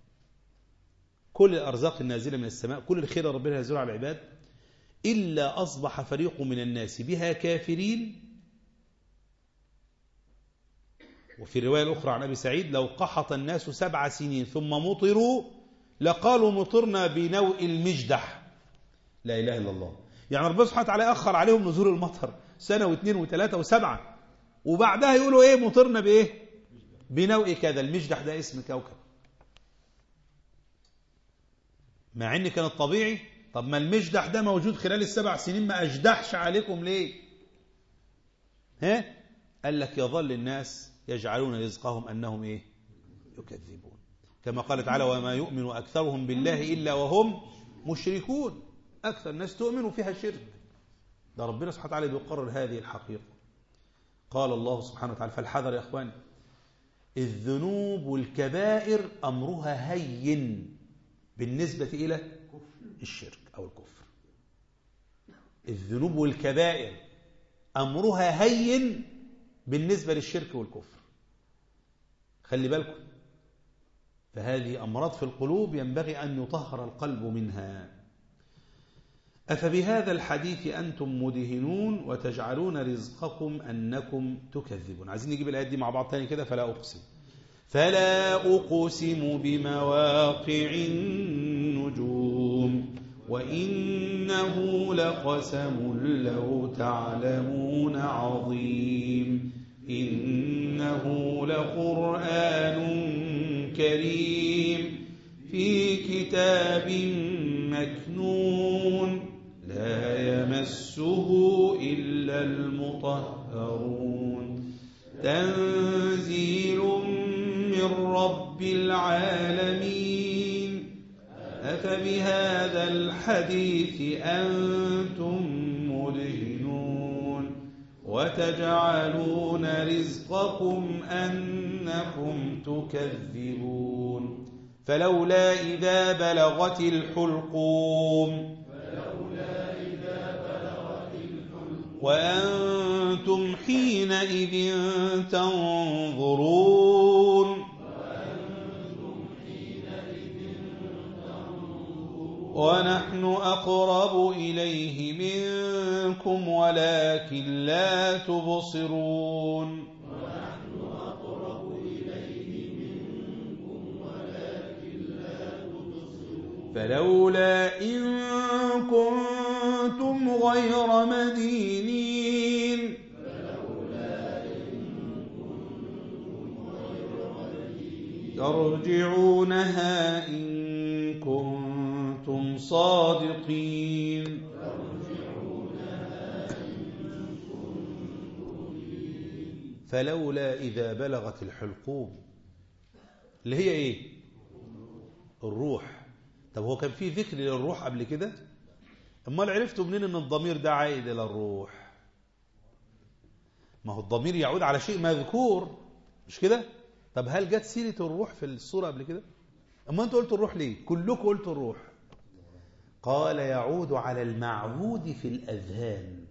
كل الأرزاق النازلة من السماء كل الخير ربنا ينزله على العباد إلا أصبح فريق من الناس بها كافرين وفي الرواية الأخرى عن أبي سعيد لو قحط الناس سبع سنين ثم مطروا لقالوا مطرنا بنوء المجدح لا إله إلا الله يعني ربنا سبحانه وتعالى أخر عليهم نزول المطر سنة واثنين وثلاثة وسبعة وبعدها يقولوا إيه مطرنا بإيه بنوء كذا المجدح ده اسم كوكب مع ان كان الطبيعي طب ما المجدح ده موجود خلال السبع سنين ما اجدحش عليكم ليه ها قال لك يظل الناس يجعلون رزقهم انهم ايه يكذبون كما قال تعالى وما يؤمن اكثرهم بالله الا وهم مشركون اكثر الناس تؤمن فيها شرك ده ربنا سبحانه وتعالى بيقرر هذه الحقيقه قال الله سبحانه وتعالى فالحذر يا اخواني الذنوب والكبائر أمرها هين بالنسبة إلى الشرك أو الكفر الذنوب والكبائر أمرها هين بالنسبة للشرك والكفر خلي بالكم فهذه أمراض في القلوب ينبغي أن يطهر القلب منها أفبهذا الحديث أنتم مدهنون وتجعلون رزقكم أنكم تكذبون عايزين نجيب الآيات دي مع بعض تاني كده فلا أقسم فلا أقسم بمواقع النجوم وإنه لقسم لو تعلمون عظيم إنه لقرآن كريم في كتاب مكنون لا يمسه إلا المطهرون تنزيل من رب العالمين أفبهذا الحديث أنتم مدهنون وتجعلون رزقكم أنكم تكذبون فلولا إذا بلغت الحلقوم وأنتم حينئذ تنظرون ونحن أقرب إليه منكم ولكن لا تبصرون فلولا إن كنتم غير مدينين ترجعونها إن كنتم صادقين فلولا إذا بلغت الحلقوم اللي هي إيه الروح طب هو كان في ذكر للروح قبل كده امال عرفتوا منين ان الضمير ده عائد الى الروح ما هو الضمير يعود على شيء مذكور مش كده طب هل جت سيره الروح في الصوره قبل كده اما انتوا قلتوا الروح ليه كلكم قلتوا الروح قال يعود على المعهود في الاذهان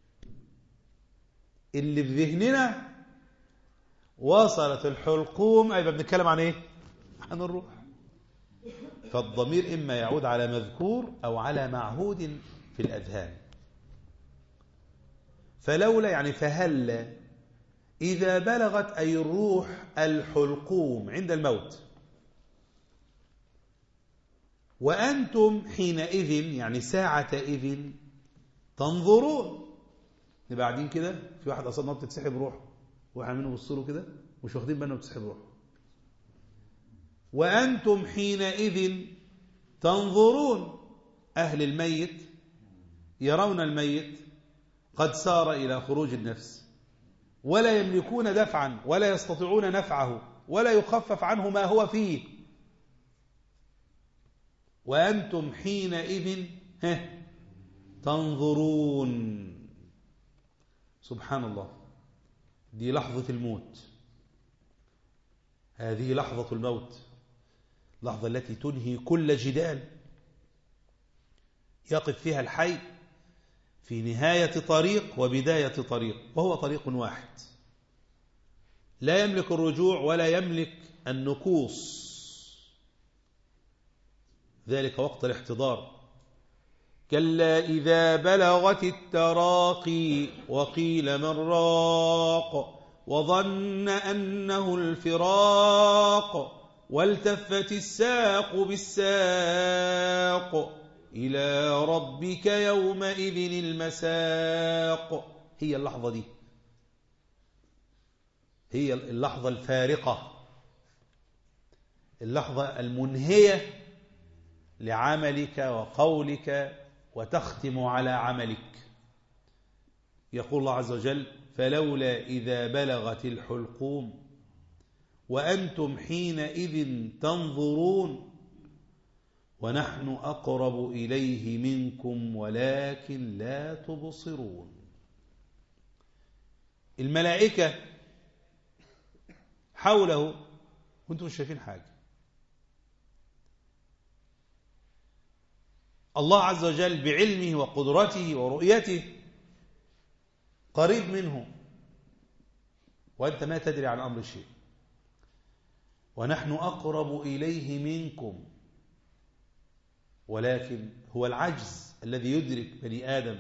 اللي في ذهننا وصلت الحلقوم ايوه بنتكلم عن ايه عن الروح فالضمير إما يعود على مذكور أو على معهود في الأذهان فلولا يعني فهل إذا بلغت أي الروح الحلقوم عند الموت وأنتم حينئذ يعني ساعة إذ تنظرون نبقى قاعدين كده في واحد أصلا ما بتتسحب روحه واحد منهم بصوا كده مش واخدين بالنا بتسحب روحه وأنتم حينئذ تنظرون أهل الميت يرون الميت قد سار إلى خروج النفس ولا يملكون دفعا ولا يستطيعون نفعه ولا يخفف عنه ما هو فيه وأنتم حينئذ تنظرون سبحان الله دي لحظة الموت هذه لحظة الموت اللحظة التي تنهي كل جدال يقف فيها الحي في نهاية طريق وبداية طريق وهو طريق واحد لا يملك الرجوع ولا يملك النكوص ذلك وقت الاحتضار كلا إذا بلغت التراقي وقيل من راق وظن أنه الفراق والتفت الساق بالساق إلى ربك يومئذ المساق هي اللحظة دي هي اللحظة الفارقة اللحظة المنهية لعملك وقولك وتختم على عملك يقول الله عز وجل فلولا إذا بلغت الحلقوم وأنتم حينئذ تنظرون ونحن أقرب إليه منكم ولكن لا تبصرون الملائكة حوله وانتم مش شايفين حاجة الله عز وجل بعلمه وقدرته ورؤيته قريب منه وأنت ما تدري عن أمر شيء ونحن أقرب إليه منكم ولكن هو العجز الذي يدرك بني آدم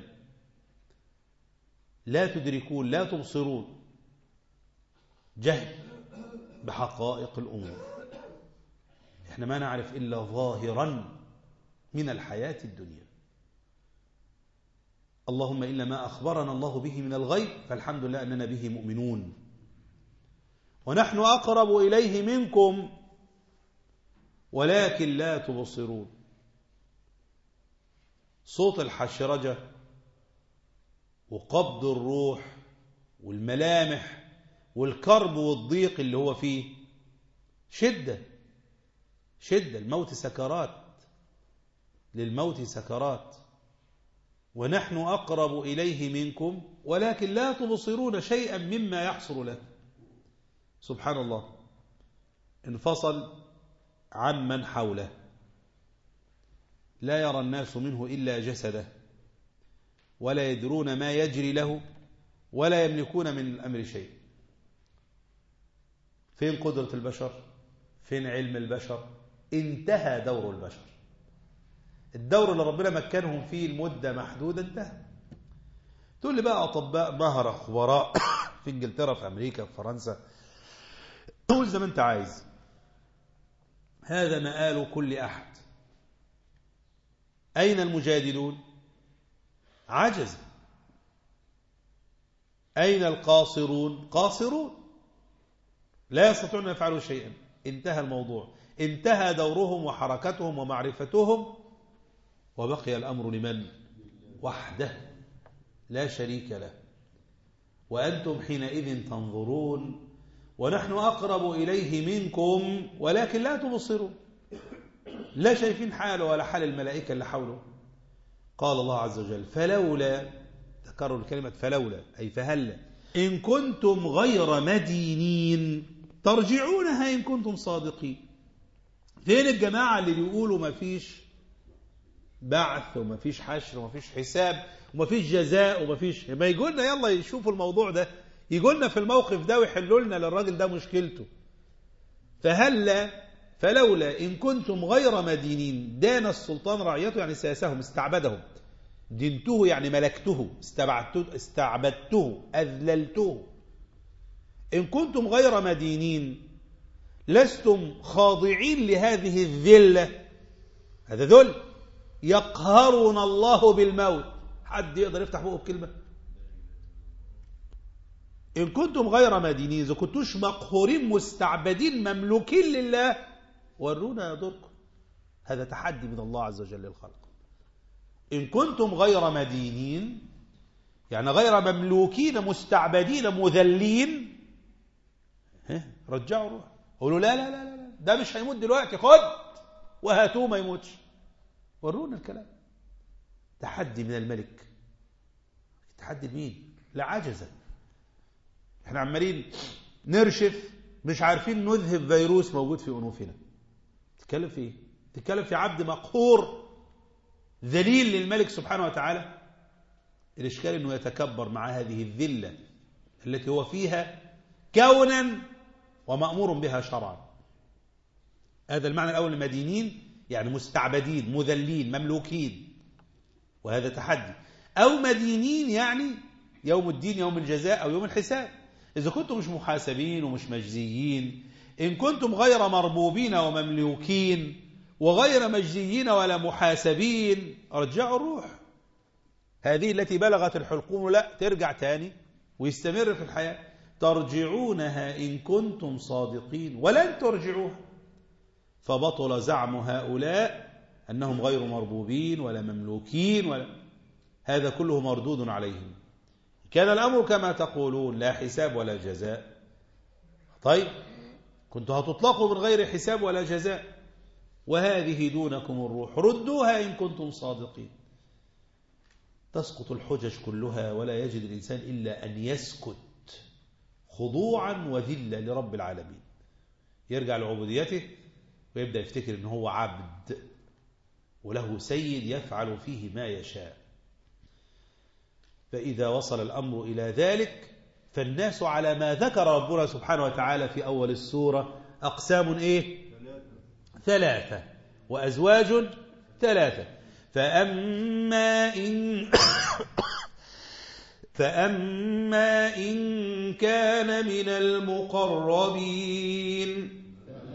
لا تدركون لا تبصرون جهل بحقائق الأمور احنا ما نعرف إلا ظاهرا من الحياة الدنيا اللهم إلا ما أخبرنا الله به من الغيب فالحمد لله أننا به مؤمنون ونحن أقرب إليه منكم ولكن لا تبصرون صوت الحشرجة وقبض الروح والملامح والكرب والضيق اللي هو فيه شدة شدة الموت سكرات للموت سكرات ونحن أقرب إليه منكم ولكن لا تبصرون شيئا مما يحصل له سبحان الله انفصل عن من حوله لا يرى الناس منه إلا جسده ولا يدرون ما يجري له ولا يملكون من الأمر شيء فين قدرة البشر فين علم البشر انتهى دور البشر الدور اللي ربنا مكنهم فيه المدة محدودة انتهى تقول لي بقى أطباء مهرة خبراء في انجلترا في أمريكا في فرنسا قول زي ما انت عايز هذا مآل كل أحد أين المجادلون عجز أين القاصرون قاصرون لا يستطيعون أن يفعلوا شيئا انتهى الموضوع انتهى دورهم وحركتهم ومعرفتهم وبقي الأمر لمن وحده لا شريك له وأنتم حينئذ تنظرون ونحن أقرب إليه منكم ولكن لا تبصرون لا شايفين حاله ولا حال الملائكة اللي حوله قال الله عز وجل فلولا تكرر كلمة فلولا أي فهلا إن كنتم غير مدينين ترجعونها إن كنتم صادقين فين الجماعة اللي بيقولوا ما فيش بعث وما فيش حشر وما فيش حساب وما فيش جزاء وما فيش ما يقولنا يلا يشوفوا الموضوع ده يقولنا في الموقف ده ويحلوا لنا للراجل ده مشكلته فهلا فلولا إن كنتم غير مدينين دان السلطان رعيته يعني سياسهم استعبدهم دينته يعني ملكته استبعدته, استعبدته أذللته إن كنتم غير مدينين لستم خاضعين لهذه الذلة هذا ذل يقهرنا الله بالموت حد يقدر يفتح بقه بكلمة إن كنتم غير مدينين إذا كنتوش مقهورين مستعبدين مملوكين لله ورونا يدركم هذا تحدي من الله عز وجل للخلق إن كنتم غير مدينين يعني غير مملوكين مستعبدين مذلين رجعوا روح قولوا لا لا لا لا ده مش هيموت دلوقتي خد وهاتوه ما يموتش ورونا الكلام تحدي من الملك تحدي مين لا عجزا احنا عمالين نرشف مش عارفين نذهب فيروس موجود في انوفنا تتكلم في ايه تتكلم في عبد مقهور ذليل للملك سبحانه وتعالى الاشكال انه يتكبر مع هذه الذله التي هو فيها كونا ومامور بها شرعا هذا المعنى الاول المدينين يعني مستعبدين مذلين مملوكين وهذا تحدي او مدينين يعني يوم الدين يوم الجزاء او يوم الحساب اذا كنتم مش محاسبين ومش مجزيين إن كنتم غير مربوبين ومملوكين وغير مجزيين ولا محاسبين رجعوا الروح هذه التي بلغت الحلقوم لا ترجع تاني ويستمر في الحياة ترجعونها إن كنتم صادقين ولن ترجعوها فبطل زعم هؤلاء أنهم غير مربوبين ولا مملوكين ولا هذا كله مردود عليهم كان الأمر كما تقولون لا حساب ولا جزاء طيب كنتوا هتطلقوا من غير حساب ولا جزاء وهذه دونكم الروح ردوها إن كنتم صادقين تسقط الحجج كلها ولا يجد الإنسان إلا أن يسكت خضوعا وذلا لرب العالمين يرجع لعبوديته ويبدأ يفتكر أنه هو عبد وله سيد يفعل فيه ما يشاء فإذا وصل الأمر إلى ذلك فالناس على ما ذكر ربنا سبحانه وتعالى في أول السورة أقسام إيه ثلاثة وأزواج ثلاثة فأما إن فأما إن كان من المقربين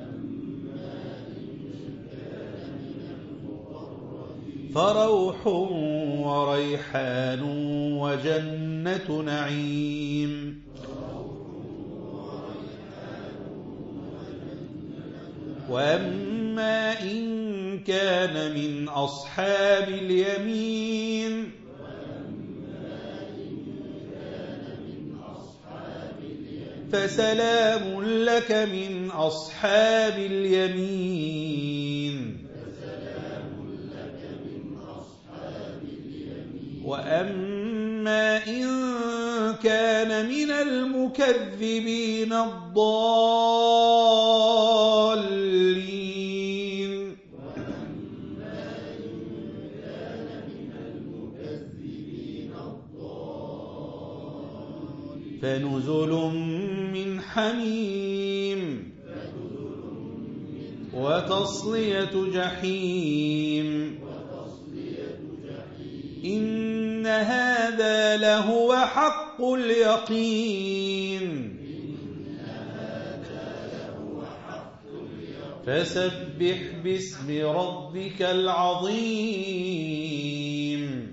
فروح وريحان وجنة نعيم وأما إن كان من أصحاب اليمين فسلام لك من أصحاب اليمين فأما إن كان من المكذبين الضالين فنزل من حميم وتصلية جحيم إن هذا لهو حق اليقين فسبح باسم ربك العظيم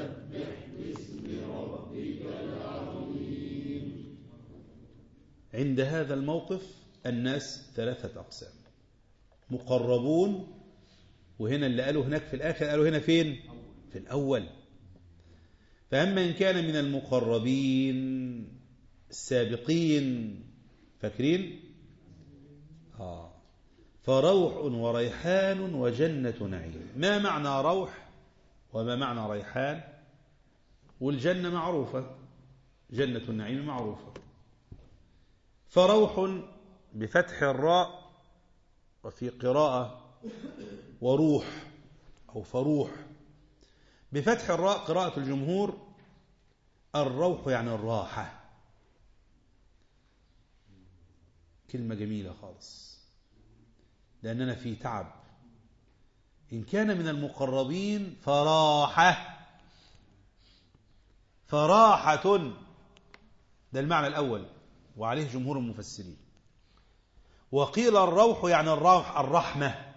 عند هذا الموقف الناس ثلاثة أقسام مقربون وهنا اللي قالوا هناك في الآخر قالوا هنا فين في الأول فأما إن كان من المقربين السابقين فاكرين آه فروح وريحان وجنة نعيم ما معنى روح وما معنى ريحان والجنة معروفة جنة النعيم معروفة فروح بفتح الراء وفي قراءة وروح أو فروح بفتح الراء قراءة الجمهور الروح يعني الراحة كلمة جميلة خالص لأننا في تعب إن كان من المقربين فراحة فراحة ده المعنى الأول وعليه جمهور المفسرين وقيل الروح يعني الروح الرحمة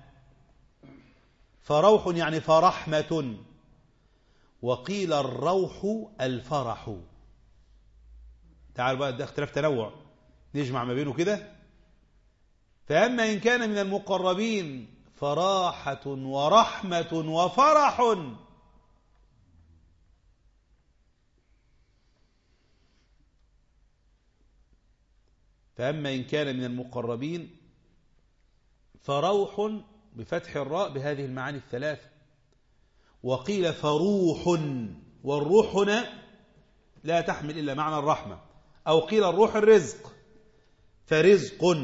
فروح يعني فرحمة وقيل الروح الفرح تعالوا بقى ده اختلاف تنوع نجمع ما بينه كده فأما إن كان من المقربين فراحة ورحمة وفرح فأما إن كان من المقربين فروح بفتح الراء بهذه المعاني الثلاثة وقيل فروح والروح هنا لا تحمل إلا معنى الرحمة أو قيل الروح الرزق فرزق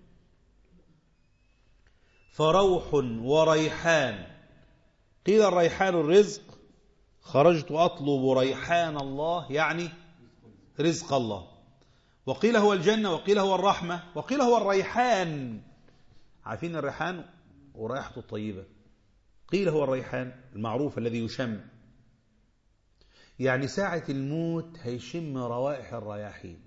فروح وريحان قيل الريحان الرزق خرجت أطلب ريحان الله يعني رزق الله وقيل هو الجنة وقيل هو الرحمة وقيل هو الريحان عارفين الريحان ورائحته الطيبة قيل هو الريحان المعروف الذي يشم يعني ساعة الموت هيشم روائح الرياحين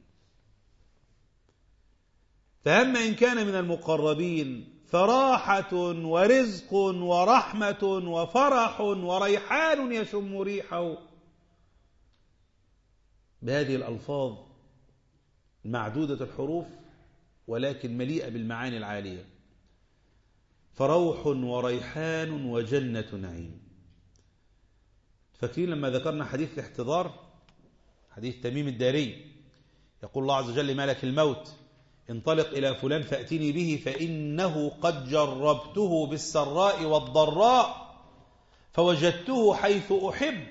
فأما إن كان من المقربين فراحة ورزق ورحمة وفرح وريحان يشم ريحه بهذه الألفاظ معدودة الحروف ولكن مليئة بالمعاني العالية فروح وريحان وجنة نعيم فاكرين لما ذكرنا حديث الاحتضار حديث تميم الداري يقول الله عز وجل ملك الموت انطلق إلى فلان فأتني به فإنه قد جربته بالسراء والضراء فوجدته حيث أحب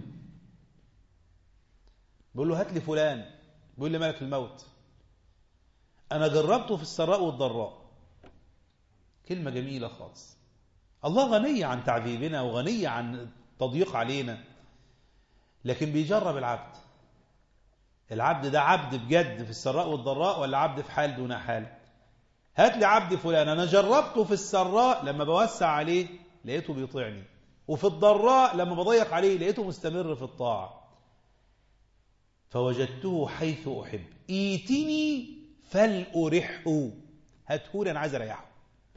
بقول له هات لي فلان بيقول لي ملك الموت أنا جربته في السراء والضراء كلمة جميلة خالص الله غني عن تعذيبنا وغني عن تضييق علينا لكن بيجرب العبد العبد ده عبد بجد في السراء والضراء ولا عبد في حال دون حال هات لي عبد فلان انا جربته في السراء لما بوسع عليه لقيته بيطيعني وفي الضراء لما بضيق عليه لقيته مستمر في الطاعة فوجدته حيث أحب ايتني فلأرحه هاتهولي أنا عايز أريحه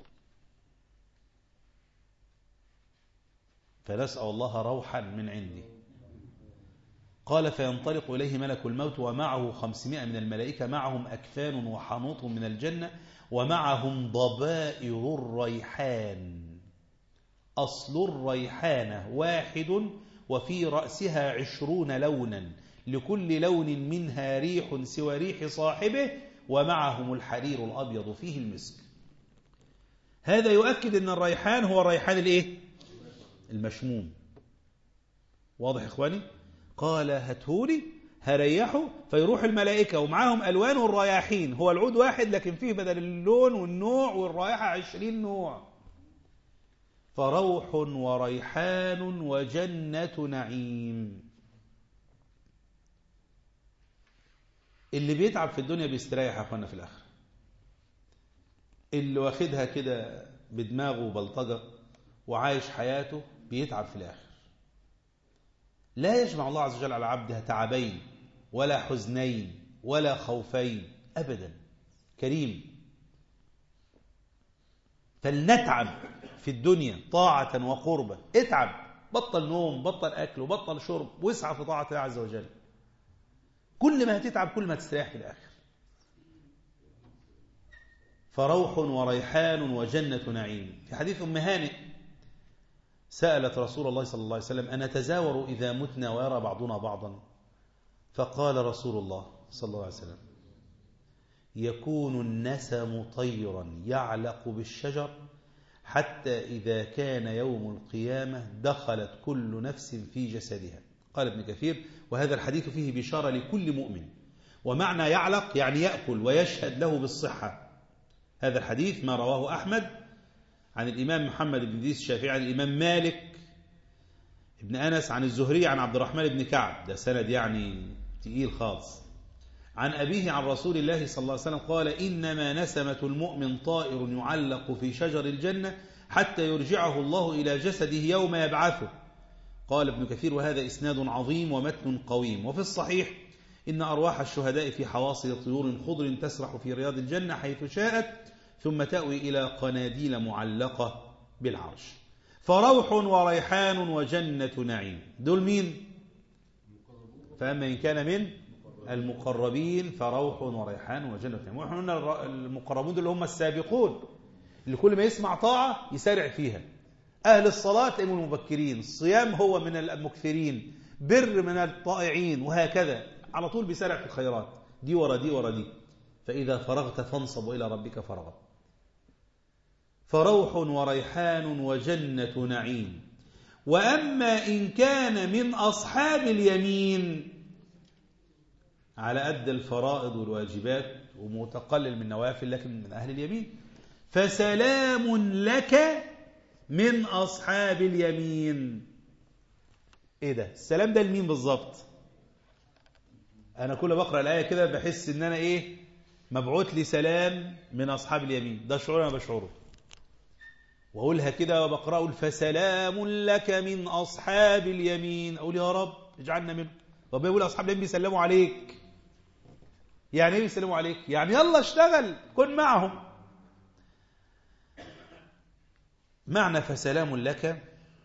فنسأل الله روحا من عندي قال فينطلق إليه ملك الموت ومعه خمسمائة من الملائكة معهم أكفان وحنوط من الجنة ومعهم ضبائر الريحان أصل الريحانة واحد وفي رأسها عشرون لونا لكل لون منها ريح سوى ريح صاحبه ومعهم الحرير الأبيض فيه المسك هذا يؤكد أن الريحان هو الريحان الإيه؟ المشموم واضح إخواني؟ قال هاتهولي هريحه فيروح الملائكة ومعاهم ألوان والرياحين هو العود واحد لكن فيه بدل اللون والنوع والرائحة عشرين نوع فروح وريحان وجنة نعيم اللي بيتعب في الدنيا بيستريح يا اخوانا في الاخره اللي واخدها كده بدماغه وبلطجه وعايش حياته بيتعب في الاخر لا يجمع الله عز وجل على عبدها تعبين ولا حزنين ولا خوفين ابدا كريم فلنتعب في الدنيا طاعة وقربة اتعب بطل نوم بطل أكل وبطل شرب واسعى في طاعة الله عز وجل كل ما هتتعب كل ما تستريح في الآخر فروح وريحان وجنة نعيم في حديث أم هانئ سألت رسول الله صلى الله عليه وسلم أنا تزاور إذا متنا ويرى بعضنا بعضا فقال رسول الله صلى الله عليه وسلم يكون النسم طيرا يعلق بالشجر حتى إذا كان يوم القيامة دخلت كل نفس في جسدها قال ابن كثير وهذا الحديث فيه بشارة لكل مؤمن ومعنى يعلق يعني يأكل ويشهد له بالصحة هذا الحديث ما رواه أحمد عن الإمام محمد بن ديس الشافعي عن الإمام مالك ابن أنس عن الزهري عن عبد الرحمن بن كعب ده سند يعني تقيل خالص عن أبيه عن رسول الله صلى الله عليه وسلم قال إنما نسمة المؤمن طائر يعلق في شجر الجنة حتى يرجعه الله إلى جسده يوم يبعثه قال ابن كثير وهذا إسناد عظيم ومتن قويم وفي الصحيح إن أرواح الشهداء في حواصل طيور خضر تسرح في رياض الجنة حيث شاءت ثم تأوي إلى قناديل معلقة بالعرش فروح وريحان وجنة نعيم دول مين فأما إن كان من المقربين فروح وريحان وجنة نعيم ونحن قلنا المقربون دول هم السابقون اللي كل ما يسمع طاعة يسارع فيها أهل الصلاة تلاقيهم المبكرين الصيام هو من المكثرين بر من الطائعين وهكذا على طول بيسارع في الخيرات دي ورا دي ورا دي فإذا فرغت فانصب إلى ربك فرغا فروح وريحان وجنة نعيم وأما إن كان من أصحاب اليمين على قد الفرائض والواجبات ومتقلل من نوافل لكن من أهل اليمين فسلام لك من أصحاب اليمين إيه ده السلام ده لمين بالظبط أنا كل بقرأ الآية كده بحس إن أنا إيه مبعوث لي سلام من أصحاب اليمين ده شعور أنا بشعره وأقولها كده وبقرأ أقول فسلام لك من أصحاب اليمين أقول يا رب اجعلنا منهم ربنا يقول أصحاب اليمين بيسلموا عليك يعني إيه بيسلموا عليك يعني يلا اشتغل كن معهم معنى فسلام لك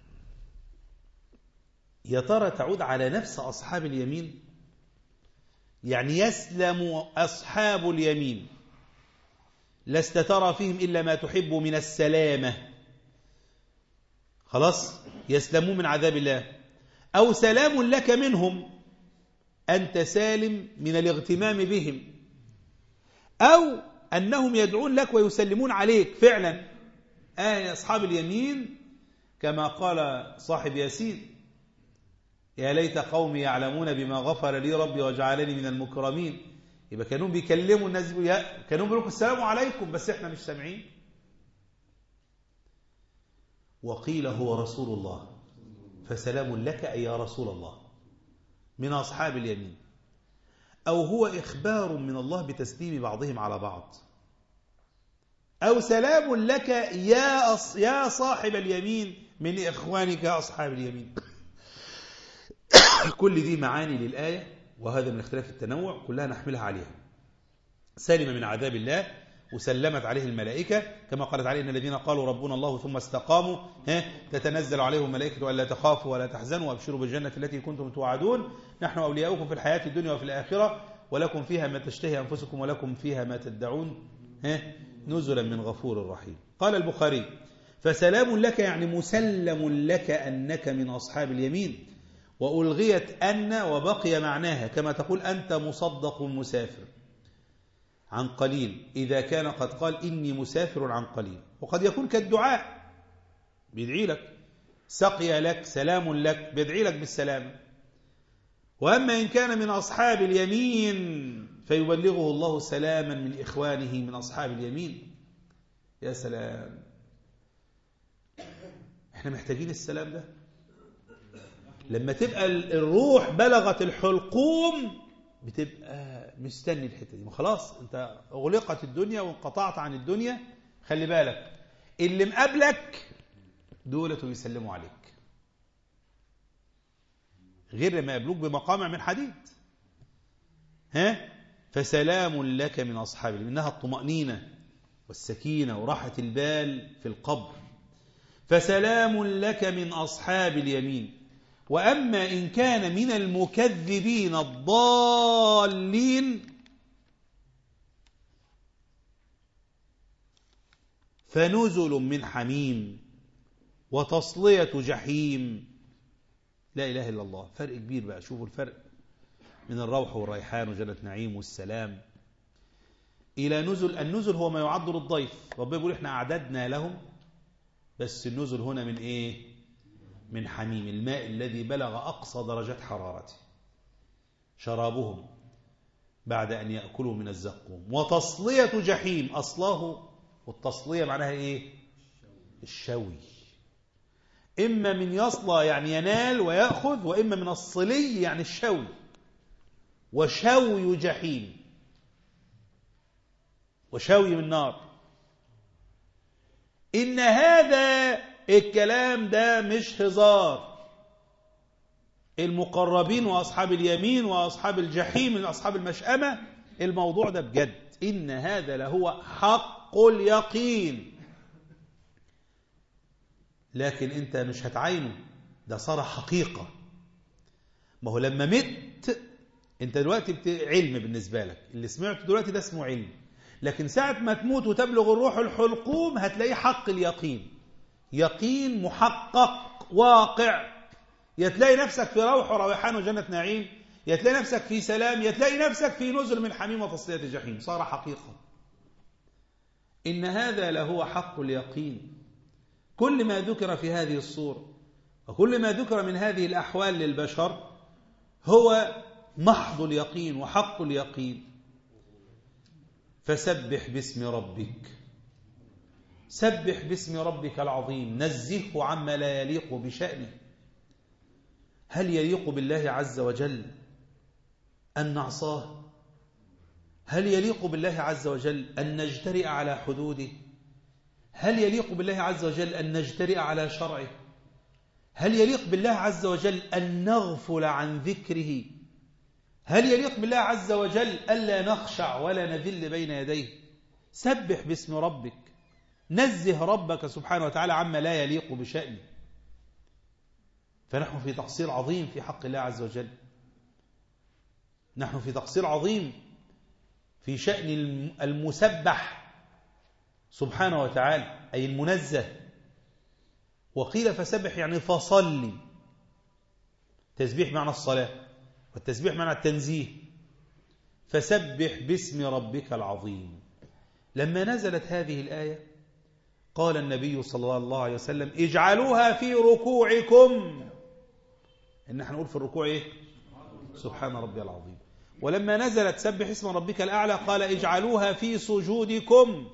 يا ترى تعود على نفس أصحاب اليمين يعني يسلم أصحاب اليمين لست ترى فيهم إلا ما تحب من السلامة خلاص يسلمون من عذاب الله أو سلام لك منهم أنت سالم من الاغتمام بهم أو أنهم يدعون لك ويسلمون عليك فعلا آه أصحاب اليمين كما قال صاحب ياسين يا ليت قومي يعلمون بما غفر لي ربي وجعلني من المكرمين يبقى كانوا بيكلموا الناس كانوا بيقولوا السلام عليكم بس احنا مش سامعين وقيل هو رسول الله فسلام لك أي يا رسول الله من أصحاب اليمين أو هو إخبار من الله بتسليم بعضهم على بعض أو سلام لك يا أص... يا صاحب اليمين من إخوانك أصحاب اليمين كل دي معاني للآية وهذا من اختلاف التنوع كلها نحملها عليها سلم من عذاب الله وسلمت عليه الملائكة كما قالت عليه إن الذين قالوا ربنا الله ثم استقاموا ها تتنزل عليهم الملائكة ألا تخافوا ولا تحزنوا وابشروا بالجنة التي كنتم توعدون نحن أولياؤكم في الحياة الدنيا وفي الآخرة ولكم فيها ما تشتهي أنفسكم ولكم فيها ما تدعون ها نزلا من غفور رحيم قال البخاري فسلام لك يعني مسلم لك أنك من أصحاب اليمين وألغيت أن وبقي معناها كما تقول أنت مصدق مسافر عن قليل إذا كان قد قال إني مسافر عن قليل وقد يكون كالدعاء بيدعي لك سقي لك سلام لك بيدعي لك بالسلام وأما إن كان من أصحاب اليمين فيبلغه الله سلاما من إخوانه من أصحاب اليمين يا سلام احنا محتاجين السلام ده لما تبقى الروح بلغت الحلقوم بتبقى مستني الحته دي ما خلاص انت اغلقت الدنيا وانقطعت عن الدنيا خلي بالك اللي مقابلك دولة بيسلموا عليك غير ما يقابلوك بمقامع من حديد ها فسلام لك من أصحاب إنها الطمأنينة والسكينة وراحة البال في القبر فسلام لك من أصحاب اليمين وأما إن كان من المكذبين الضالين فنزل من حميم وتصلية جحيم لا إله إلا الله فرق كبير بقى شوفوا الفرق من الروح والريحان وجنة نعيم والسلام إلى نزل النزل هو ما يعد للضيف ربنا يقول إحنا أعددنا لهم بس النزل هنا من إيه من حميم الماء الذي بلغ أقصى درجات حرارته شرابهم بعد أن يأكلوا من الزقوم وتصلية جحيم أصله والتصلية معناها إيه الشوي إما من يصلى يعني ينال ويأخذ وإما من الصلي يعني الشوي وشوي جحيم وشوي من نار إن هذا الكلام ده مش هزار المقربين وأصحاب اليمين وأصحاب الجحيم من أصحاب المشأمة الموضوع ده بجد إن هذا لهو حق اليقين لكن أنت مش هتعينه ده صار حقيقة ما هو لما مت أنت دلوقتي علم بالنسبة لك اللي سمعته دلوقتي ده اسمه علم لكن ساعة ما تموت وتبلغ الروح الحلقوم هتلاقيه حق اليقين يقين محقق واقع يتلاقي نفسك في روح ورويحان وجنة نعيم يتلاقي نفسك في سلام يتلاقي نفسك في نزل من حميم وتصلية جحيم صار حقيقة إن هذا لهو حق اليقين كل ما ذكر في هذه الصورة وكل ما ذكر من هذه الأحوال للبشر هو محض اليقين وحق اليقين فسبح باسم ربك سبح باسم ربك العظيم نزهه عما لا يليق بشأنه هل يليق بالله عز وجل أن نعصاه هل يليق بالله عز وجل أن نجترئ على حدوده هل يليق بالله عز وجل أن نجترئ على شرعه هل يليق بالله عز وجل أن نغفل عن ذكره هل يليق بالله عز وجل ألا نخشع ولا نذل بين يديه سبح باسم ربك نزه ربك سبحانه وتعالى عما لا يليق بشأنه فنحن في تقصير عظيم في حق الله عز وجل نحن في تقصير عظيم في شأن المسبح سبحانه وتعالى أي المنزه وقيل فسبح يعني فصلي تسبيح معنى الصلاة والتسبيح معنى التنزيه فسبح باسم ربك العظيم لما نزلت هذه الآية قال النبي صلى الله عليه وسلم اجعلوها في ركوعكم إن احنا نقول في الركوع إيه؟ سبحان ربي العظيم ولما نزلت سبح اسم ربك الأعلى قال اجعلوها في سجودكم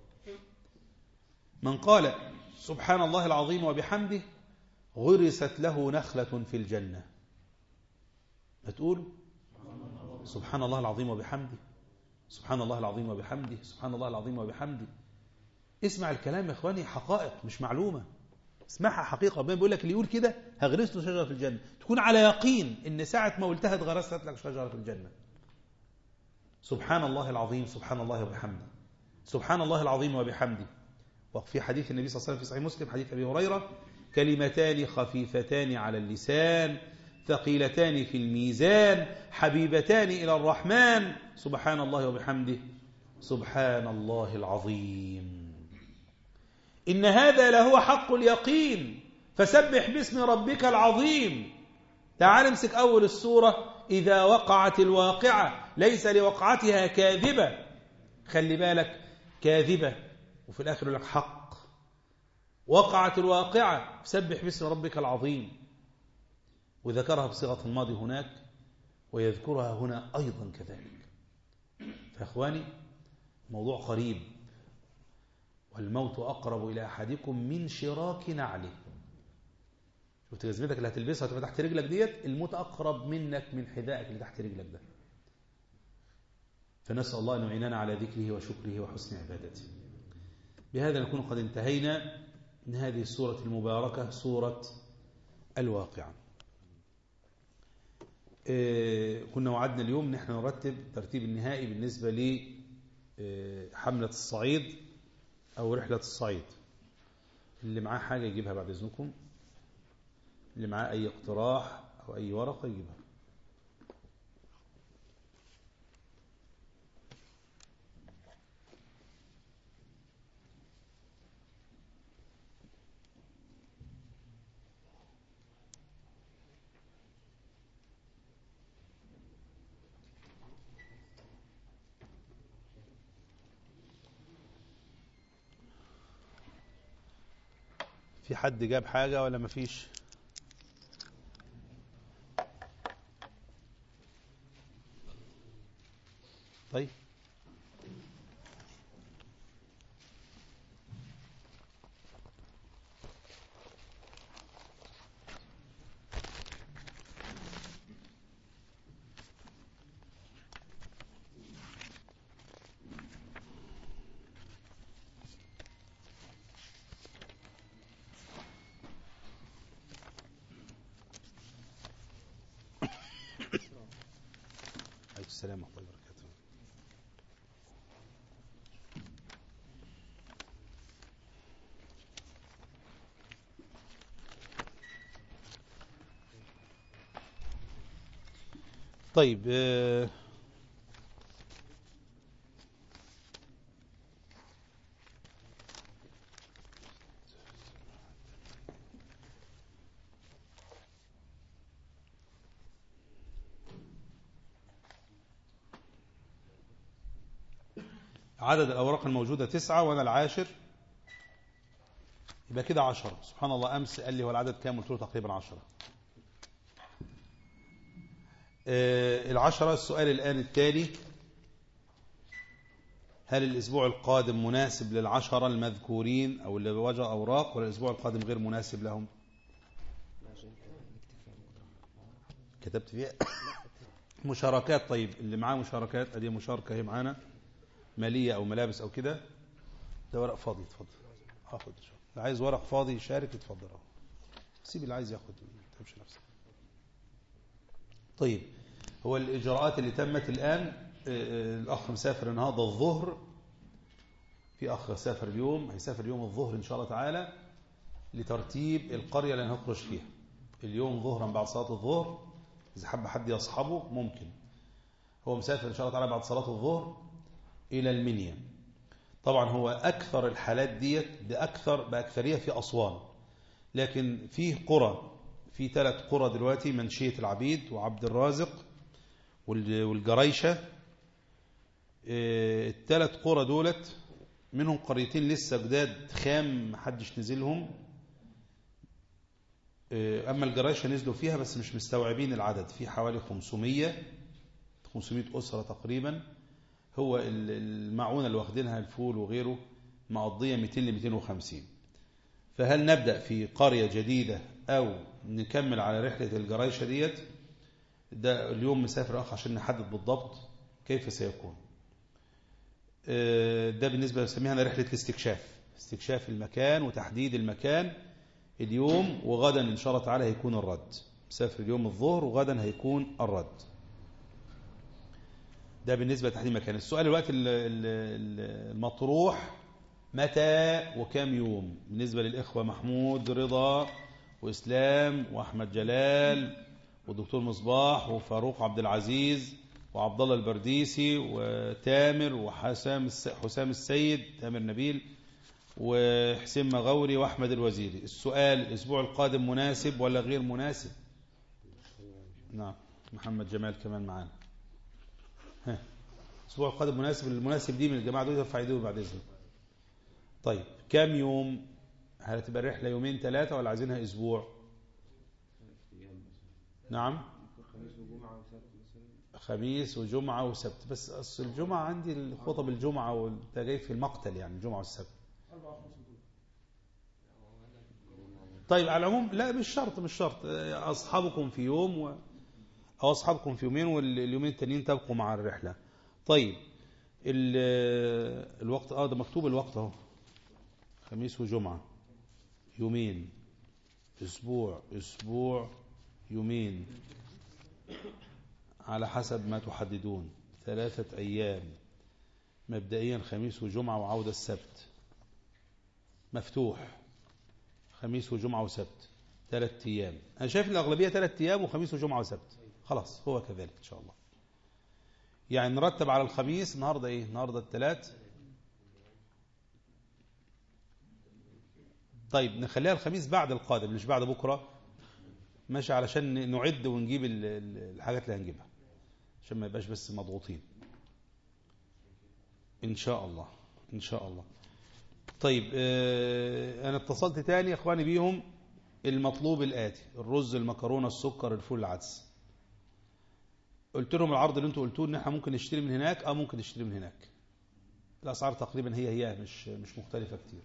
من قال سبحان الله العظيم وبحمده غرست له نخلة في الجنة ما تقول سبحان الله العظيم وبحمده سبحان الله العظيم وبحمده سبحان الله العظيم وبحمده اسمع الكلام يا اخواني حقائق مش معلومة اسمعها حقيقة ربنا بيقول لك اللي يقول كده هغرس له شجرة في الجنة تكون على يقين ان ساعة ما قلتها اتغرست لك شجرة في الجنة سبحان الله العظيم سبحان الله وبحمده سبحان الله العظيم وبحمده وفي حديث النبي صلى الله عليه وسلم في صحيح مسلم حديث أبي هريرة كلمتان خفيفتان على اللسان ثقيلتان في الميزان حبيبتان إلى الرحمن سبحان الله وبحمده سبحان الله العظيم إن هذا لهو حق اليقين فسبح باسم ربك العظيم تعال امسك أول السورة إذا وقعت الواقعة ليس لوقعتها كاذبة خلي بالك كاذبة وفي الآخر لك حق وقعت الواقعة سبح باسم ربك العظيم وذكرها بصيغة الماضي هناك ويذكرها هنا أيضا كذلك فأخواني موضوع قريب والموت أقرب إلى أحدكم من شراك نعله شفت جزمتك اللي هتلبسها وتبقى تحت رجلك ديت الموت أقرب منك من حذائك اللي تحت رجلك ده فنسأل الله أن يعيننا على ذكره وشكره وحسن عبادته بهذا نكون قد انتهينا من هذه السورة المباركة سورة الواقعة إيه كنا وعدنا اليوم نحن نرتب ترتيب النهائي بالنسبة لحملة الصعيد أو رحلة الصعيد اللي معاه حاجة يجيبها بعد إذنكم اللي معاه أي اقتراح أو أي ورقة يجيبها في حد جاب حاجة ولا مفيش طيب عليكم السلام ورحمة الله وبركاته طيب آه، عدد الأوراق الموجودة تسعة وأنا العاشر يبقى كده عشرة سبحان الله أمس قال لي هو العدد كام قلت له تقريبا عشرة آه، العشرة السؤال الآن التالي هل الأسبوع القادم مناسب للعشرة المذكورين أو اللي بوجه أوراق ولا الأسبوع القادم غير مناسب لهم كتبت فيها مشاركات طيب اللي معاه مشاركات ادي مشاركة هي معانا مالية أو ملابس أو كده ده ورق فاضي اتفضل هاخد اللي عايز ورق فاضي يشارك اتفضل اهو سيب اللي عايز ياخد ما تتعبش نفسك طيب هو الإجراءات اللي تمت الآن آه، آه، الأخ مسافر النهارده الظهر في أخ سافر اليوم هيسافر يوم الظهر إن شاء الله تعالى لترتيب القرية اللي هنخرج فيها اليوم ظهرا بعد صلاة الظهر إذا حب حد يصحبه ممكن هو مسافر إن شاء الله تعالى بعد صلاة الظهر إلى المنيا طبعا هو أكثر الحالات ديت بأكثر بأكثرية في أسوان لكن فيه قرى في ثلاث قرى دلوقتي منشية العبيد وعبد الرازق وال- والجريشة آه، الثلاث قرى دولت منهم قريتين لسه جداد خام محدش نزلهم آه، أما الجريشة نزلوا فيها بس مش مستوعبين العدد في حوالي 500 500 أسرة تقريبا هو ال- المعونة اللي واخدينها الفول وغيره مقضية 200 ل 250 فهل نبدأ في قرية جديدة أو نكمل على رحلة الجرايشة ديت ده اليوم مسافر أخ عشان نحدد بالضبط كيف سيكون آه، ده بالنسبة نسميها رحلة الاستكشاف استكشاف المكان وتحديد المكان اليوم وغدا إن شاء الله تعالى هيكون الرد مسافر اليوم الظهر وغدا هيكون الرد ده بالنسبة لتحديد المكان السؤال الوقت ال- ال- المطروح متى وكم يوم بالنسبة للإخوة محمود رضا وإسلام وأحمد جلال والدكتور مصباح وفاروق عبد العزيز وعبد الله البرديسي وتامر وحسام الس- حسام السيد تامر نبيل وحسين مغوري وأحمد الوزيري السؤال الأسبوع القادم مناسب ولا غير مناسب نعم محمد جمال كمان معانا ها الأسبوع القادم مناسب المناسب دي من الجماعة دول يرفع ايديهم بعد إذنك طيب كام يوم هل هتبقى الرحلة يومين ثلاثة ولا عايزينها أسبوع نعم خميس وجمعة وسبت مثلا خميس وجمعة وسبت بس أصل الجمعة عندي الخطب الجمعة وده جاي في المقتل يعني الجمعة والسبت طيب على العموم لا مش شرط مش شرط أصحابكم في يوم و... أو أصحابكم في يومين واليومين التانيين تبقوا مع الرحلة طيب ال... الوقت اه ده مكتوب الوقت اهو خميس وجمعة يومين أسبوع أسبوع يومين على حسب ما تحددون ثلاثة أيام مبدئيا خميس وجمعة وعودة السبت مفتوح خميس وجمعة وسبت ثلاثة أيام أنا شايف الأغلبية ثلاثة أيام وخميس وجمعة وسبت خلاص هو كذلك إن شاء الله يعني نرتب على الخميس النهاردة إيه النهاردة الثلاث طيب نخليها الخميس بعد القادم مش بعد بكرة ماشي علشان نعد ونجيب الحاجات اللي هنجيبها عشان ما يبقاش بس مضغوطين إن شاء الله إن شاء الله طيب اه أنا اتصلت تاني يا إخواني بيهم المطلوب الآتي الرز المكرونة السكر الفول العدس قلت لهم العرض اللي انتوا قلتوه ان احنا ممكن نشتري من هناك اه ممكن نشتري من هناك الاسعار تقريبا هي هي مش مش مختلفه كتير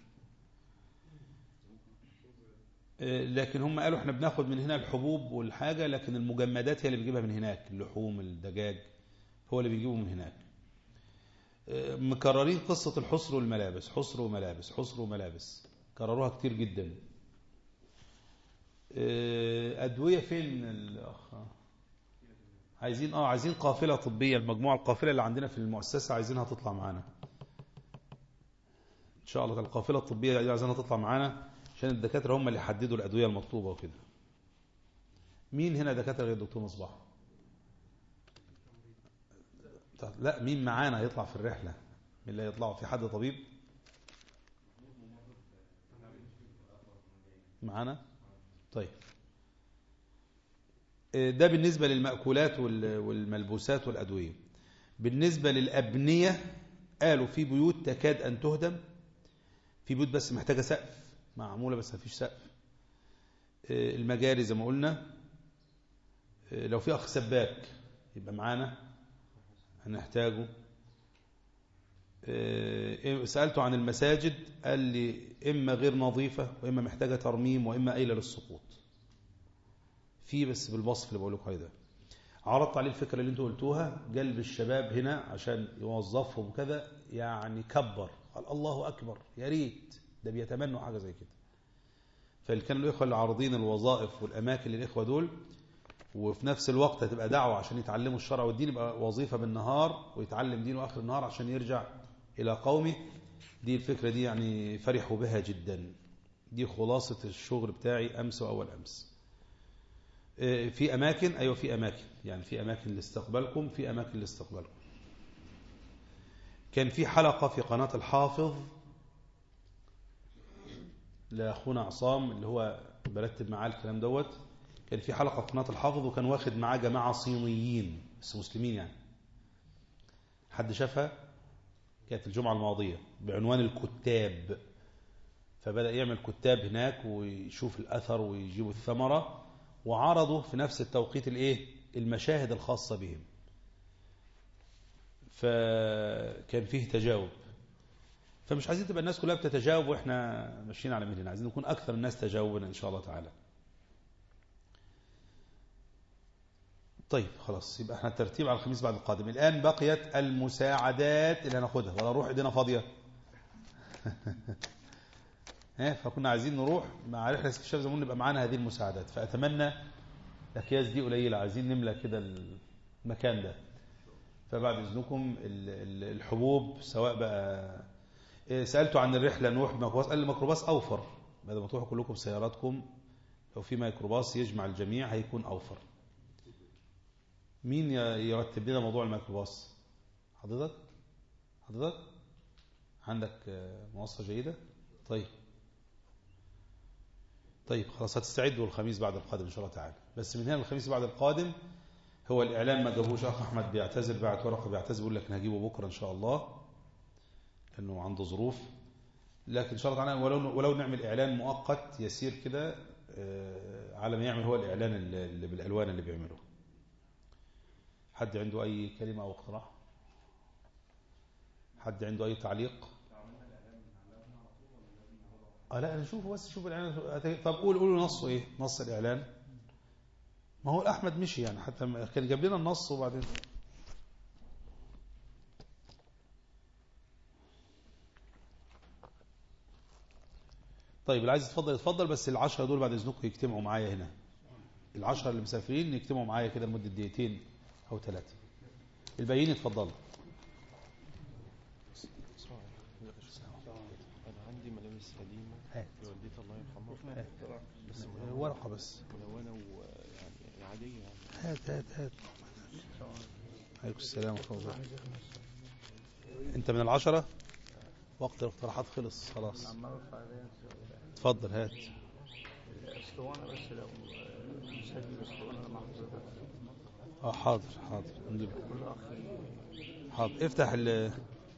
لكن هم قالوا احنا بناخد من هنا الحبوب والحاجة لكن المجمدات هي اللي بيجيبها من هناك اللحوم الدجاج هو اللي بيجيبه من هناك مكررين قصة الحصر والملابس حصر وملابس حصر وملابس كرروها كتير جدا أدوية فين الأخ عايزين اه عايزين قافلة طبية المجموعة القافلة اللي عندنا في المؤسسة عايزينها تطلع معانا إن شاء الله القافلة الطبية دي عايزينها تطلع معانا عشان الدكاترة هم اللي يحددوا الأدوية المطلوبة وكده مين هنا دكاترة غير الدكتور مصباح لا مين معانا يطلع في الرحلة مين اللي يطلعوا في حد طبيب معانا طيب ده بالنسبة للمأكولات والملبوسات والأدوية بالنسبة للأبنية قالوا في بيوت تكاد أن تهدم في بيوت بس محتاجة سقف معمولة بس مفيش سقف المجاري زي ما قلنا لو في أخ سباك يبقى معانا هنحتاجه سألته عن المساجد قال لي إما غير نظيفة وإما محتاجة ترميم وإما قايلة للسقوط في بس بالوصف اللي بقول لكم ده عرضت عليه الفكرة اللي انتوا قلتوها قلب الشباب هنا عشان يوظفهم وكذا يعني كبر قال الله أكبر يا ريت ده بيتمنوا حاجة زي كده فاللي كانوا الإخوة اللي عارضين الوظائف والأماكن للإخوة دول وفي نفس الوقت هتبقى دعوة عشان يتعلموا الشرع والدين يبقى وظيفة بالنهار ويتعلم دينه آخر النهار عشان يرجع إلى قومه دي الفكرة دي يعني فرحوا بها جدا دي خلاصة الشغل بتاعي أمس وأول أمس في أماكن أيوة في أماكن يعني في أماكن لاستقبالكم في أماكن لاستقبالكم كان في حلقة في قناة الحافظ لأخونا عصام اللي هو برتب معاه الكلام دوت كان في حلقة في قناة الحافظ وكان واخد معاه جماعة صينيين بس مسلمين يعني حد شافها كانت الجمعة الماضية بعنوان الكتاب فبدأ يعمل كتاب هناك ويشوف الأثر ويجيبوا الثمرة وعرضوا في نفس التوقيت الايه المشاهد الخاصة بهم فكان فيه تجاوب فمش عايزين تبقى الناس كلها بتتجاوب واحنا ماشيين على مهلنا عايزين نكون اكثر الناس تجاوبا ان شاء الله تعالى طيب خلاص يبقى احنا الترتيب على الخميس بعد القادم الان بقيت المساعدات اللي هناخدها ولا نروح ايدينا فاضيه ها فكنا عايزين نروح مع رحله استكشاف زمان نبقى معانا هذه المساعدات فاتمنى الاكياس دي قليله عايزين نملى كده المكان ده فبعد اذنكم الحبوب سواء بقى سالته عن الرحله نروح بميكروباص قال لي الميكروباص اوفر بدل ما تروحوا كلكم بسياراتكم لو في ميكروباص يجمع الجميع هيكون اوفر مين يرتب لنا موضوع الميكروباص حضرتك حضرتك عندك مواصفه جيده طيب طيب خلاص هتستعدوا الخميس بعد القادم ان شاء الله تعالى بس من هنا الخميس بعد القادم هو الاعلان ما جابوش اخ احمد بيعتذر بعت ورقه بيعتذر بيقول لك انا هجيبه بكره ان شاء الله لانه عنده ظروف لكن ان شاء الله تعالى ولو ولو نعمل اعلان مؤقت يسير كده على ما يعمل هو الاعلان اللي بالالوان اللي بيعمله حد عنده أي كلمة أو اقتراح حد عنده أي تعليق آه لا نشوفه بس شوف الإعلان طب قول قولوا نصه إيه نص الإعلان ما هو الأحمد مشي يعني حتى كان جاب لنا النص وبعدين طيب اللي عايز يتفضل يتفضل بس العشرة دول بعد إذنكم يجتمعوا معايا هنا العشرة اللي مسافرين يجتمعوا معايا كده لمدة دقيقتين أو ثلاثة الباقيين يتفضلوا أنا عندي ملابس قديمة هات. لوالدتي الله يرحمها بس ملونة ورقة بس ملونة ويعني عادية يعني هات هات هات عليكم السلام ورحمة الله أنت من العشرة وقت الاقتراحات خلص خلاص اتفضل هات اسطوانه بس لو مسجل اسطوانه مع حضرتك اه حاضر حاضر نجيب كل اخ حاضر افتح ال-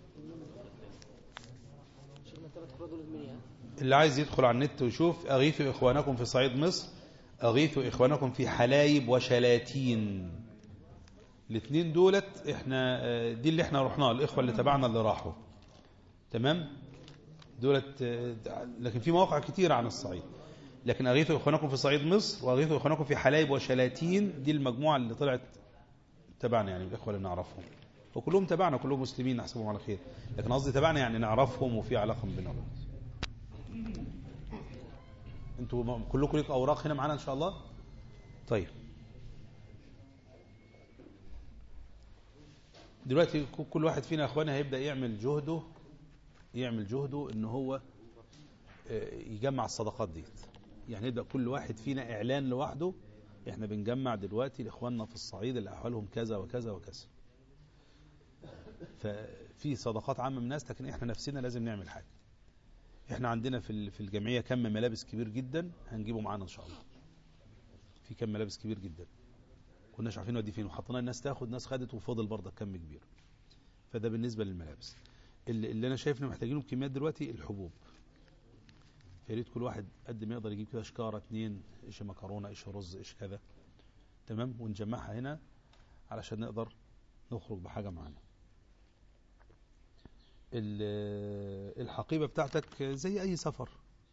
اللي عايز يدخل على النت ويشوف أغيثوا إخوانكم في صعيد مصر أغيثوا إخوانكم في حلايب وشلاتين الاثنين دولت احنا آه، دي اللي احنا رحناها الإخوة اللي تبعنا اللي راحوا تمام دولت آه، لكن في مواقع كتيرة عن الصعيد لكن أغيثوا إخوانكم في صعيد مصر وأغيثوا إخوانكم في حلايب وشلاتين دي المجموعة اللي طلعت تبعنا يعني الإخوة اللي نعرفهم وكلهم تبعنا كلهم مسلمين نحسبهم على خير لكن قصدي تبعنا يعني نعرفهم وفي علاقة بينهم انتوا م- كلكم ليكوا اوراق هنا معانا ان شاء الله طيب دلوقتي ك- كل واحد فينا يا اخواني هيبدا يعمل جهده يعمل جهده ان هو آه، يجمع الصدقات دي يعني يبدا كل واحد فينا اعلان لوحده احنا بنجمع دلوقتي لاخواننا في الصعيد اللي احوالهم كذا وكذا وكذا ففي صدقات عامه من الناس لكن احنا نفسنا لازم نعمل حاجه احنا عندنا في ال- في الجمعيه كم ملابس كبير جدا هنجيبه معانا ان شاء الله في كم ملابس كبير جدا كناش عارفين نودي فين وحطينا الناس تاخد ناس خدت وفضل برضه كم كبير فده بالنسبه للملابس اللي, اللي انا شايف ان محتاجينه بكميات دلوقتي الحبوب يا ريت كل واحد قد ما يقدر يجيب كده شكاره اتنين ايش مكرونه ايش رز ايش كذا تمام ونجمعها هنا علشان نقدر نخرج بحاجه معانا ال- الحقيبه بتاعتك زي اي سفر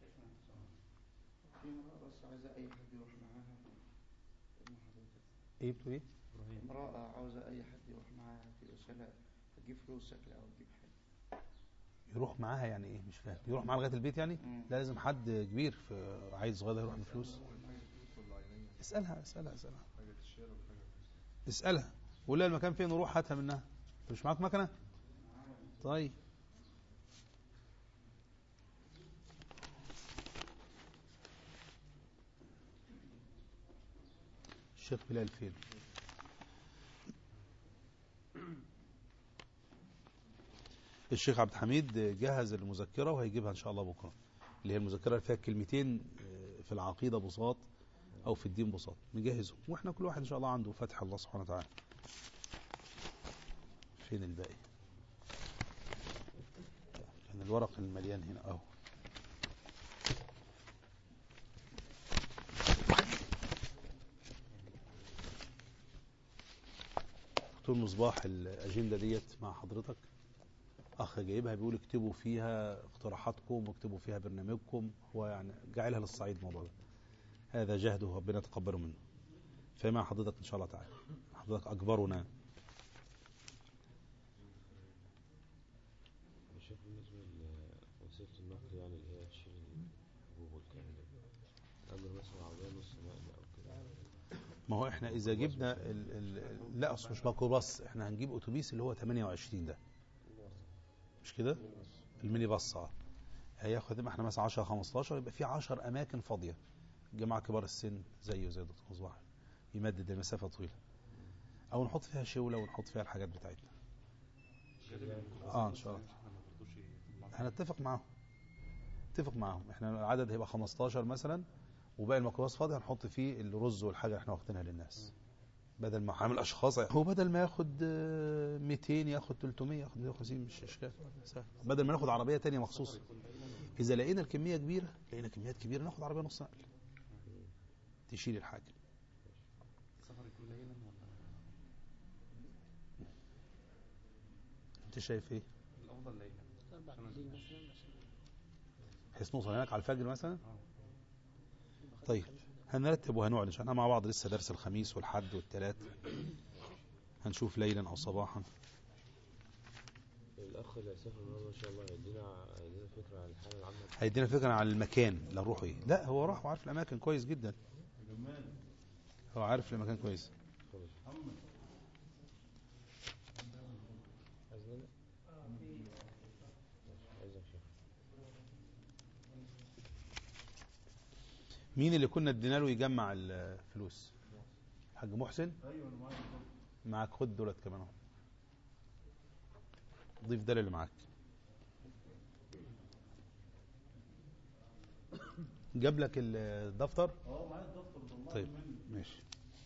في امراه بس عايزه اي حد يروح معاها ابن حضرتك ايه بتقول ايه امراه عاوزه اي حد يروح معاها في رساله تجيب فلوس شكل او تجيب حاجه يروح معاها يعني ايه مش فاهم يروح معاها لغايه البيت يعني مم. لازم حد كبير في عايز صغير يروح بفلوس اسالها اسالها اسالها اسالها قول لها المكان فين وروح هاتها منها أنت مش معاك مكنه طيب الشيخ بلال فين الشيخ عبد الحميد جهز المذكرة وهيجيبها إن شاء الله بكرة اللي هي المذكرة اللي فيها كلمتين آه، في العقيدة بساط أو في الدين بساط نجهزهم وإحنا كل واحد إن شاء الله عنده فتح الله سبحانه وتعالى فين الباقي كان الورق المليان هنا أهو دكتور مصباح الأجندة ديت مع حضرتك اخ جايبها بيقول اكتبوا فيها اقتراحاتكم واكتبوا فيها برنامجكم هو يعني جعلها للصعيد الموضوع ده هذا جهده ربنا يتقبله منه فمع حضرتك ان شاء الله تعالى حضرتك اكبرنا شايف بالنسبة لوسيلة النقل يعني اللي هي تشيل الحبوب والكلام ده أجر مثلا عربية نص نقل أو كده ما هو احنا اذا جبنا ال ال لا اصل مش ميكروباص احنا هنجيب اتوبيس اللي هو 28 ده مش كده الميني باص اه هياخد ما احنا مثلا 10 15 يبقى في 10 اماكن فاضيه جماعه كبار السن زيه زي دكتور مصباح يمدد المسافه طويله او نحط فيها شوله ونحط فيها الحاجات بتاعتنا اه ان شاء الله هنتفق معاهم اتفق معاهم احنا العدد هيبقى 15 مثلا وباقي الميكروباص فاضي هنحط فيه الرز والحاجه اللي احنا واخدينها للناس بدل ما عامل اشخاص هو بدل ما ياخد آه، 200 ياخد 300 ياخد 150 مش اشكال سهل بدل ما ناخد عربيه تانية مخصوص اذا لقينا الكميه كبيره لقينا كميات كبيره ناخد عربيه نص نقل تشيل الحاجه انت شايف ايه الافضل ليا طب بعد الليل مثلا عشان بحيث نوصل هناك على الفجر مثلا اه يبقى طيب. خميس ده. هنرتب وهنعلن عشان احنا مع بعض لسه درس الخميس والحد والثلاث هنشوف ليلا او صباحا الأخ اللي هيسافر النهارده إن شاء الله هيدينا هيدينا فكرة عن الحالة العامة هيدينا فكره عن المكان اللي هنروحه ايه لا هو راح وعارف الاماكن كويس جدا هو عارف المكان كويس خالص عايز نبدأ؟ ماشي، عايزك شيخ مين اللي كنا ادينا له يجمع الفلوس الحاج محسن ايوه انا معايا معاك خد دولت كمان اهو ضيف ده اللي معاك جاب لك الدفتر اه معايا الدفتر طلعت طيب منه ماشي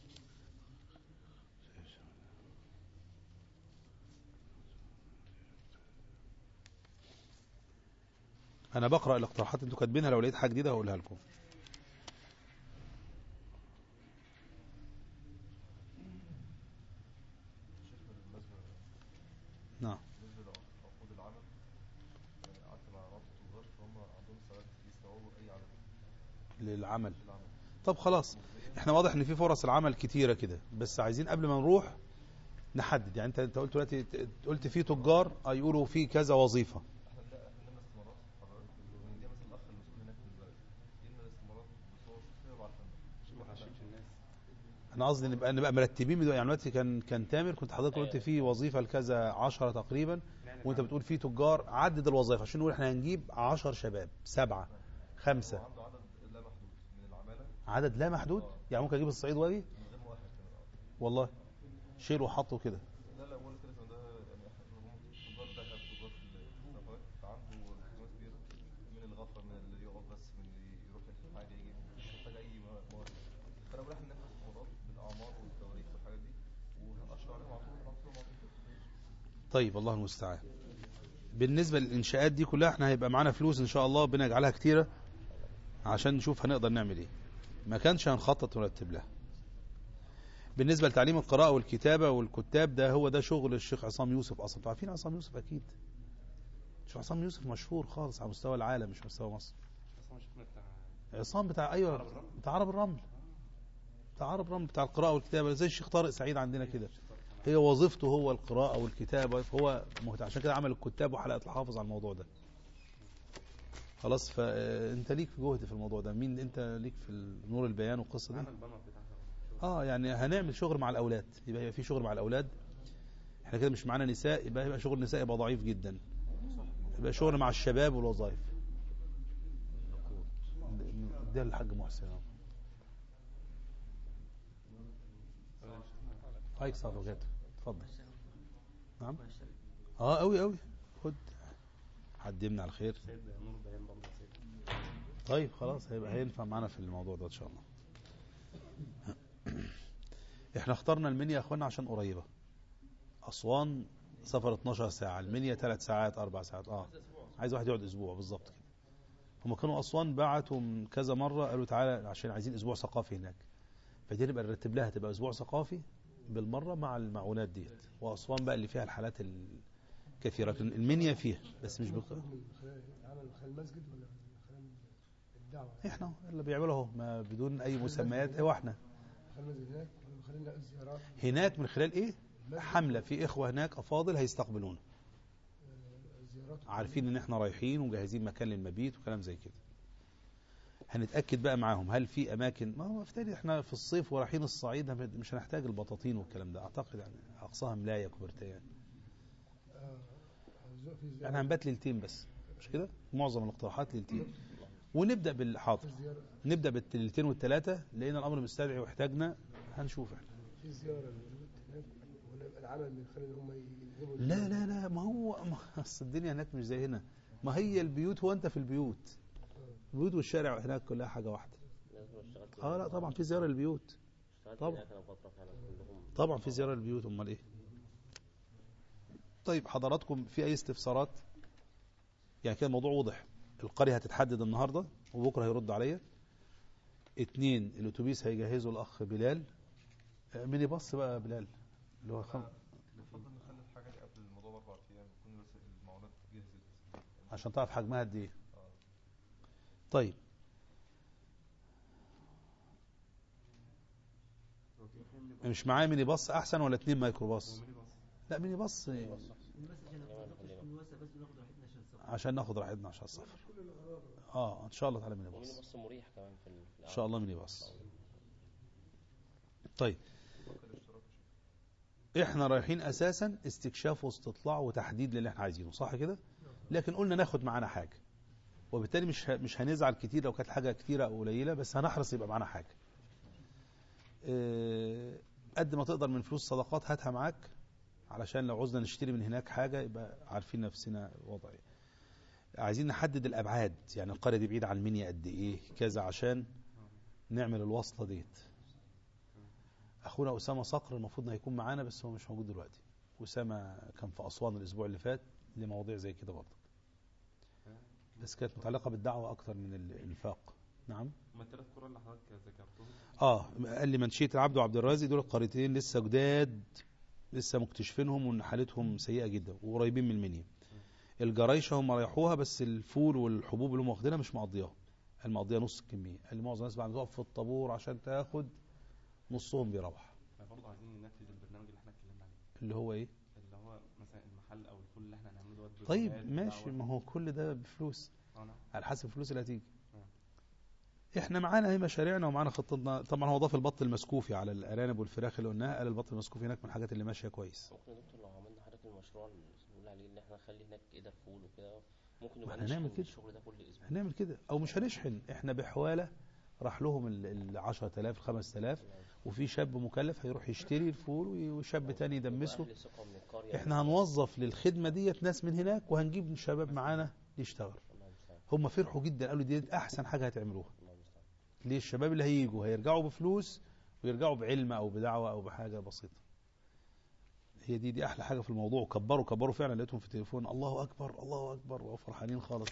انا بقرا الاقتراحات انتوا كاتبينها لو لقيت حاجه جديده هقولها لكم نعم بالنسبه لعقود العمل آه، قعدت مع رابطه التجار فهم عندهم ساعات يستوعبوا اي عدد للعمل للعمل طب خلاص احنا واضح ان في فرص العمل كتيره كده بس عايزين قبل ما نروح نحدد يعني انت انت قلت دلوقتي قلت في تجار آه، يقولوا في كذا وظيفه احنا لا احنا لنا استمارات حضرتك من دي مثلا الاخ المسؤول هناك في البلد لنا الاستمارات بصور شخصيه وبعتها لنا عشان ما تعشمش الناس انا قصدي نبقى نبقى مرتبين من دلوقتي. يعني دلوقتي كان كان تامر كنت حضرتك قلت في وظيفه لكذا 10 تقريبا وانت بتقول في تجار عدد الوظائف عشان نقول احنا هنجيب 10 شباب سبعه خمسه وعنده عدد لا محدود من العماله عدد لا محدود يعني ممكن اجيب الصعيد وادي من غير مؤهل كمان آه. والله شيله وحطه كده لا لا بقول كده ده يعني احنا هم تجار ذهب تجار في النفقات فعنده التزامات كبيره من الغفر من اللي يقعد بس من اللي يروح الحاجه يجي مش محتاج اي موارد فانا بقول احنا ناخد استمارات بالاعمار والتواريخ والحاجات دي وهنقشر عليهم على طول نحط لهم على طول طيب الله المستعان بالنسبة للإنشاءات دي كلها احنا هيبقى معانا فلوس إن شاء الله بنجعلها كتيرة عشان نشوف هنقدر نعمل ايه ما كانش هنخطط ونرتب لها بالنسبة لتعليم القراءة والكتابة والكتاب ده هو ده شغل الشيخ عصام يوسف أصلا انتوا عارفين عصام يوسف أكيد الشيخ عصام يوسف مشهور خالص على مستوى العالم مش مستوى مصر اصلا شفنا بتاع عصام بتاع عرب أيوة الرمل. بتاع عرب الرمل بتاع عرب الرمل بتاع القراءة والكتابة زي الشيخ طارق سعيد عندنا كده هي وظيفته هو القراءة والكتابة هو مهتم عشان كده عمل الكتاب وحلقة الحافظ على الموضوع ده خلاص فانت ليك جهد في الموضوع ده مين انت ليك في نور البيان والقصة دي معانا البانر بتاعها اه يعني هنعمل شغل مع الاولاد يبقى يبقى في شغل مع الاولاد احنا كده مش معانا نساء يبقى يبقى شغل نساء يبقى ضعيف جدا يبقى شغل مع الشباب والوظائف ده الحاج محسن اهو. هايك صافوكات اتفضل نعم اه قوي قوي خد عدمنا على الخير سيد نور بيان برضه سيد طيب خلاص هيبقى هينفع معانا في الموضوع ده ان شاء الله احنا اخترنا المنيا يا اخوانا عشان قريبة اسوان سفر 12 ساعة المنيا 3 ساعات 4 ساعات اه عايز واحد يقعد اسبوع بالظبط كده هم كانوا اسوان بعتوا من كذا مرة قالوا تعالى عشان عايزين اسبوع ثقافي هناك فدي نبقى نرتب لها تبقى اسبوع ثقافي بالمرة مع المعونات ديت واسوان بقى اللي فيها الحالات الكثيرة لكن المنيا فيها بس مش بق... من خلال العمل من خلال المسجد ولا من خلال الدعوة؟ احنا اللي بيعمله اهو ما بدون اي مسميات هو احنا من خلال المسجد هناك ولا من خلال الزيارات هناك من خلال ايه حملة في اخوة هناك افاضل هيستقبلونا آه، الزيارات عارفين ان احنا رايحين ومجهزين مكان للمبيت وكلام زي كده هنتاكد بقى معاهم هل في اماكن ما هو افترض احنا في الصيف ورايحين الصعيد مش هنحتاج البطاطين والكلام ده اعتقد يعني اقصاها ملايه كوبرتيه آه، الزو- في زيارات احنا هنبات ليلتين بس مش كده معظم الاقتراحات ليلتين ونبدا بالحاضر في زيارة نبدا بالليلتين والثلاثه لقينا الامر مستدعي واحتاجنا هنشوف احنا في زيارة موجود هناك ولا يبقى العمل من خلال هم يلزموا لا لا لا ما هو ما أصل الدنيا هناك مش زي هنا ما هي البيوت هو انت في البيوت البيوت والشارع هناك كلها حاجه واحده لازم اشتغلت اه لا طبعا في زياره للبيوت اشتغلت طبعا. هناك انا فترة فعلا كلهم طبعا في زياره للبيوت امال ايه طيب حضراتكم في اي استفسارات يعني كده الموضوع واضح القريه هتتحدد النهارده وبكره هيرد عليا اتنين الاتوبيس هيجهزه الاخ بلال آه، ميني باص بقى بلال اللي هو خم... نفضل نخلي الحاجه دي قبل الموضوع اربع ايام يكون بس المعونات جهزت عشان تعرف حجمها قد ايه اه طيب مش معايا ميني باص احسن ولا اتنين مايكرو باص لا ميني باص عشان ناخد راحتنا عشان السفر اه ان شاء الله تعالى ميني مين باص بس مريح كمان في ال- في ان شاء الله ميني باص طيب احنا رايحين اساسا استكشاف واستطلاع وتحديد للي احنا عايزينه صح كده لكن قلنا ناخد معانا حاجه وبالتالي مش ه- مش هنزعل كتير لو كانت حاجه كتيره او قليله بس هنحرص يبقى معانا حاجه اه، قد ما تقدر من فلوس صدقات هاتها معاك علشان لو عوزنا نشتري من هناك حاجه يبقى عارفين نفسنا وضع ايه عايزين نحدد الابعاد يعني القريه دي بعيده عن المنيا قد ايه كذا عشان نعمل الوصله ديت اخونا اسامه صقر المفروض انه هيكون معانا بس هو مش موجود دلوقتي اسامه كان في اسوان الاسبوع اللي فات لمواضيع زي كده برضه بس كانت متعلقه بالدعوه اكتر من ال- الانفاق نعم ما الثلاث قرى اللي حضرتك ذكرتهم اه قال لي منشيه العبد وعبد الرازق دول القريتين لسه جداد لسه مكتشفينهم وان حالتهم سيئه جدا وقريبين من المنيا الجرايشه هم رايحوها بس الفول والحبوب اللي هم واخدينها مش مقضياها قال مقضيه نص الكميه قال لي معظم الناس بعد ما تقف في الطابور عشان تاخد نصهم بيروح احنا برضه عايزين ننفذ البرنامج اللي احنا اتكلمنا عليه اللي هو ايه اللي هو مثلا المحل او الفول اللي احنا هنعمله دوت طيب بالبلاد ماشي بالدعوة. ما هو كل ده بفلوس اه نعم على حسب الفلوس اللي هتيجي آه. احنا معانا اهي مشاريعنا ومعانا خطتنا طبعا هو ضاف البط المسكوفي على الارانب والفراخ اللي قلناها قال البط المسكوفي هناك من الحاجات اللي ماشيه كويس ممكن يا دكتور لو عملنا حضرتك المشروع اللي بنقول عليه ان احنا نخلي هناك كده فول وكده ممكن نبقى احنا هنعمل نشحن كده. الشغل ده كل اسبوع هنعمل كده او مش هنشحن احنا بحواله راح لهم ال- ال 10000 5000 وفي شاب مكلف هيروح يشتري الفول وشاب تاني يدمسه أهل ثقة من القرية احنا هنوظف للخدمه ديت ناس من هناك وهنجيب شباب معانا يشتغل الله المستعان هم فرحوا جدا قالوا دي احسن حاجه هتعملوها الله المستعان ليه الشباب اللي هيجوا هيرجعوا بفلوس ويرجعوا بعلم او بدعوه او بحاجه بسيطه هي دي دي احلى حاجه في الموضوع كبروا كبروا فعلا لقيتهم في التليفون الله اكبر الله اكبر وهو فرحانين خالص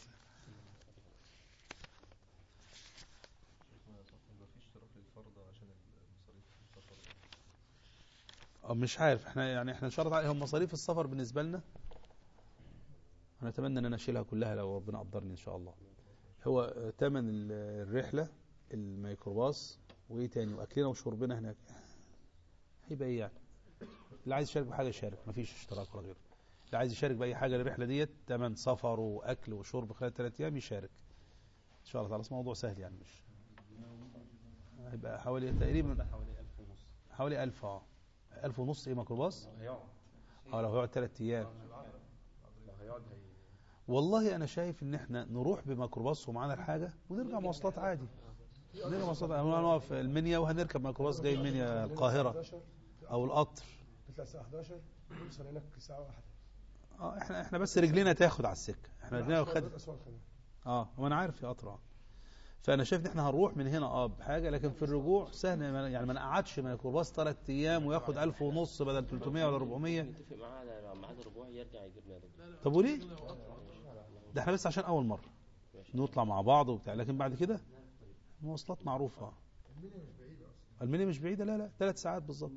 يبقى في اشتراك للفرد عشان المصاريف في السفر أه مش عارف احنا يعني احنا نشرط عليهم مصاريف السفر بالنسبه لنا ونتمنى ان انا اشيلها كلها لو ربنا قدرني ان شاء الله هو آه، تمن ال- الرحله الميكروباص وايه تاني واكلنا وشربنا هناك هيبقى ايه يعني اللي عايز يشارك بحاجه يشارك مفيش اشتراك ولا غيره اللي عايز يشارك باي حاجه للرحله ديت تمن سفر واكل وشرب خلال ثلاث ايام يشارك ان شاء الله تعالى بس موضوع سهل يعني مش هيبقى حوالي تقريبا حوالي 1000 ونص حوالي 1000 اه 1000 ونص ايه ميكروباص هيقعد اه لو هيقعد ثلاث ايام لو هيقعد هي والله انا شايف ان احنا نروح بميكروباص ومعانا الحاجه ونرجع مواصلات عادي نرجع مواصلات عادي هنقف في المنيا وهنركب ميكروباص جاي المنيا القاهره 11 او القطر نطلع الساعة 11 نوصل هناك الساعة 1 اه احنا احنا بس رجلينا تاخد على السكه احنا رجلينا خدت أسوان كمان اه وانا عارف يا قطر آه. فانا شايف ان احنا هنروح من هنا اه بحاجه لكن في الرجوع سهل يعني ما نقعدش ميكروباص ثلاث ايام وياخد 1000 ونص بدل 300 ولا 400 نتفق معاه على ميعاد الرجوع يرجع يجيبنا يا دكتور طب وليه ده احنا بس عشان اول مره نطلع مع بعض وبتاع لكن بعد كده مواصلات معروفه المنيا مش بعيده لا لا ثلاث ساعات بالظبط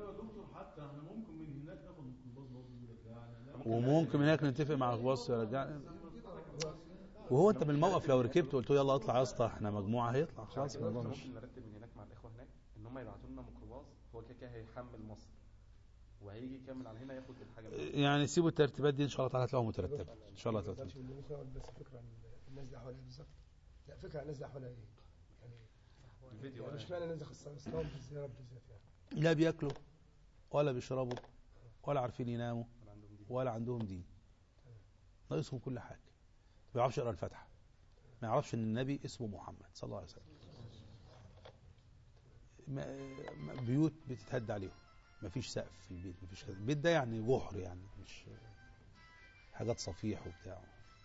وممكن من هناك نتفق مع الباص يرجعنا وهو انت من الموقف لو ركبت وقلت له يلا اطلع يا اسطى احنا مجموعه هيطلع خلاص الموضوع مش ممكن نرتب من هناك مع الاخوه هناك ان هم يبعتوا لنا ميكروباص هو كده كده هيحمل مصر وهيجي يكمل على هنا ياخد الحاجه من يعني سيبوا الترتيبات دي ان شاء الله تعالى هتلاقوها مترتبه ان شاء الله ما ترتب نقدرش إن ممكن أقعد بس فكرة عن الناس دي حواليها بالظبط لا فكرة عن الناس دي حواليها إيه يعني الفيديو يعني مش معنى الناس دي خصائصهم في الزيارة بالذات يعني لا بياكلوا ولا بيشربوا ولا عارفين يناموا كان عندهم دي ولا عندهم دين ناقصهم كل حاجه ما يعرفش يقرا الفاتحه ما يعرفش ان النبي اسمه محمد صلى الله عليه وسلم ما ما- بيوت بتتهد عليهم ما فيش سقف في البيت ما فيش كذا البيت ده يعني جحر يعني مش حاجات صفيح وبتاع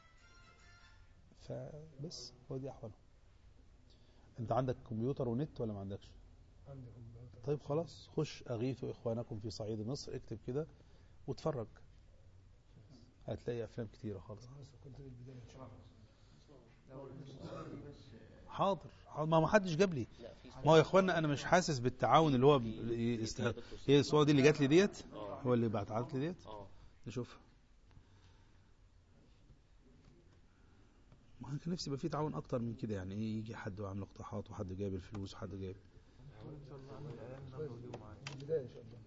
فبس هو دي احوالهم انت عندك كمبيوتر ونت ولا ما عندكش عندي كمبيوتر طيب خلاص خش اغيثوا اخوانكم في صعيد مصر اكتب كده واتفرج هتلاقي افلام كتيره خالص خلاص كنت من البداية إن شاء الله حاضر حاضر ما ما حدش جاب لي لا في ما هو يا اخوانا انا مش حاسس بالتعاون اللي هو ب- يست- هي الصوره دي اللي جات لي ديت اه هو اللي بعتت لي ديت اه نشوف ما أنا كان نفسي يبقى في تعاون اكتر من كده يعني ايه يجي حد وعامل اقتراحات وحد جايب الفلوس وحد جايب البداية إن شاء الله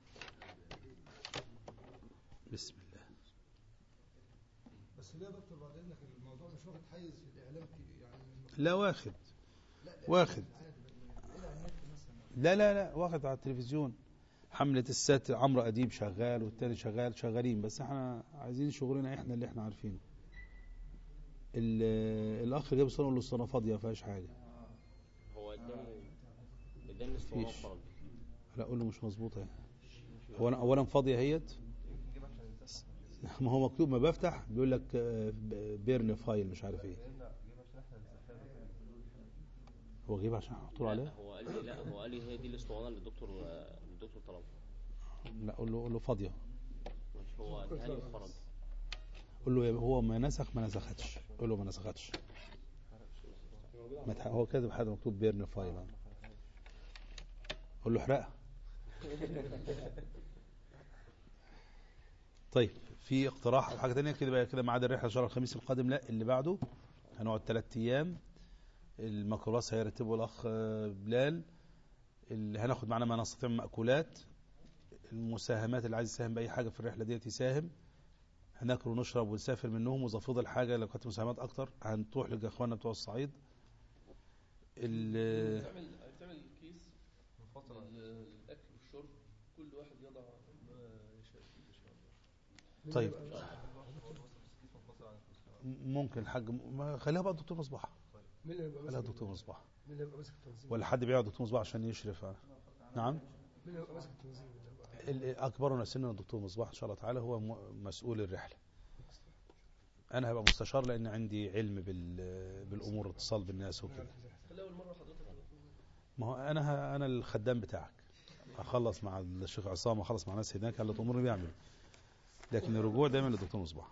بسم الله بس ليه يا دكتور بعد إنك الموضوع مش واخد حيز في الإعلام كي- يعني لا واخد واخد لا لا لا واخد على التلفزيون حملة السات عمرو أديب شغال والتاني شغال شغالين بس احنا عايزين شغلنا احنا اللي احنا عارفينه ال- الأخ جاب صورة الأسطورة فاضية ما فيهاش حاجة هو اداني اداني اسطوانة مفيش. فرج لا أقول له مش مظبوطة يعني. أولا أولا فاضية هيت ما هو مكتوب ما بفتح بيقول لك آه، ب- بيرن فايل مش عارف ايه هو جيب عشان احطه لا، عليه هو قال لي لا هو قال لي هي دي الاسطوانة اللي الدكتور اللي الدكتور طلبها لا قول له قول له فاضية مش هو اداني وفرج قول له يا- هو ما نسخ ما نسختش قول له ما نسختش ما تح- هو كاتب حاجه مكتوب بيرن فايل أهو. قول له احرقها طيب في اقتراح او حاجه ثانيه كده بقى كده ميعاد الرحله ان شاء الله الخميس القادم لا اللي بعده هنقعد ثلاث ايام الميكروباص هيرتبه الاخ آه، بلال اللي هناخد معانا ما نستطيع من مأكولات المساهمات اللي عايز يساهم بأي حاجة في الرحلة دي يساهم هناكل ونشرب ونسافر منهم وإذا فضل حاجة لو كانت مساهمات أكتر هنروح لإخواننا بتوع الصعيد ال- تعمل تعمل كيس منفصل عن للاكل والشرب كل واحد يضع ما يشاء فيه ان شاء الله طيب كيس منفصل عن الفلوس ممكن الحاج ما خليها بقى الدكتور مصباح مين اللي هيبقى خليها ماسك الدكتور مصباح مين اللي هيبقى ماسك التنظيم ولا حد بيقعد دكتور مصباح عشان يشرف على نعم مين اللي هيبقى ماسك التنظيم اللي هيبقى ال- أكبرنا سنا الدكتور مصباح إن شاء الله تعالى هو م- مسؤول الرحلة أنا هبقى مستشار لأن عندي علم بال- بالأمور الاتصال بالناس وكده خلي اول مره حضرتك على طول. ما هو انا ه- انا الخدام بتاعك اخلص مع الشيخ عصام واخلص مع ناس هناك اللي تأمرني بيعمل لكن الرجوع دايما للدكتور مصباح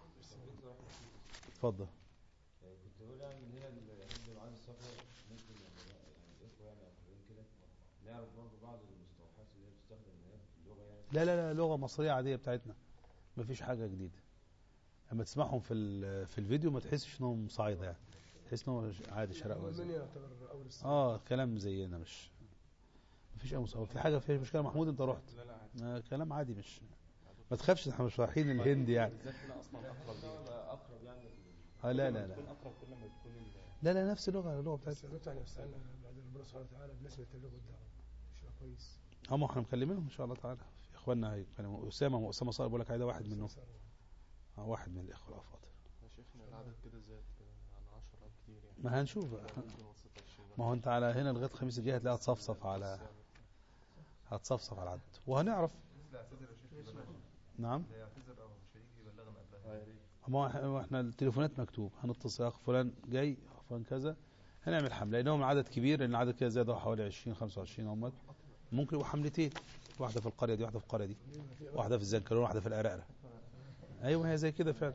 اتفضل كنت بقول يعني من هنا اللي معاد السفر ممكن يعني الاخوه يعني اخوين كده نعرف برضه بعض المصطلحات اللي هي بتستخدم هناك في اللغه يعني لا لا لا لغه مصريه عاديه بتاعتنا مفيش حاجه جديده اما تسمعهم في ال- في الفيديو ما تحسش انهم صعيده يعني تحس انهم عادي شرق هو وزي. المنيا يعتبر اول السنه اه كلام زينا مش مفيش اي مصاب في حاجه فيها مشكله محمود انت رحت لا لا عادي آه كلام عادي مش ما تخافش احنا مش رايحين الهند يعني بالذات هنا اصلا اقرب ليه اقرب يعني آه لا لا لا تكون اقرب كل ما تكون ال- لا لا نفس اللغه اللغه بتاعتنا بس يا دكتور احنا استعنا بعد ربنا سبحانه وتعالى بناس بيتبلغوا الدعوه مش كويس هم احنا مكلمينهم ان شاء الله تعالى في اخواننا هيكلموا اسامه واسامه صالح بقول لك ده واحد منهم آه، واحد من الاخوه الافاضل يا شيخنا العدد كده زاد عن 10 كتير يعني ما هنشوف بقى ممكن وصلت 20 ما هو انت على هنا لغايه الخميس الجاي هتلاقيها هتصفصف على هتصفصف على العدد وهنعرف اللي يعتذر يا شيخ يبلغنا نعم اللي يعتذر او مش هيجي يبلغنا قبلها ما هو احنا التليفونات مكتوب هنتصل يا اخ فلان جاي أخ فلان كذا هنعمل حمله لانهم عدد كبير لان العدد كده زاد حوالي 20 25 هم ممكن يبقوا حملتين واحده في القريه دي واحده في القريه دي واحده في الزنكرون واحده في القرقره ايوه هي زي كده فعلا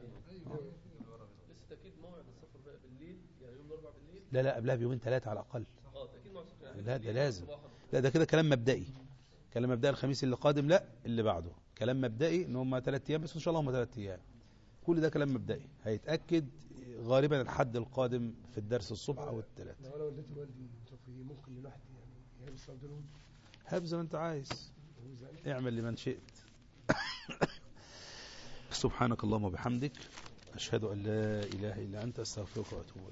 لسه تاكيد موعد السفر بقى بالليل يعني يوم الاربعاء بالليل لا لا قبلها بيومين ثلاثه على الاقل اه تاكيد موعد السفر يعني لا ده بالليل لازم صباحاً. لا ده كده كلام مبدئي كلام مبدئي الخميس اللي قادم لا اللي بعده كلام مبدئي ان هم ثلاث ايام بس ان شاء الله هم ثلاث ايام كل ده كلام مبدئي هيتاكد غالبا الحد القادم في الدرس الصبح او الثلاث لو انا ولدت والدي متوفي ممكن الواحد يعني يلبس دول هب زي ما انت عايز يجوز يعني اعمل لمن شئت سبحانك اللهم وبحمدك أشهد أن لا إله إلا أنت أستغفرك وأتوب إليك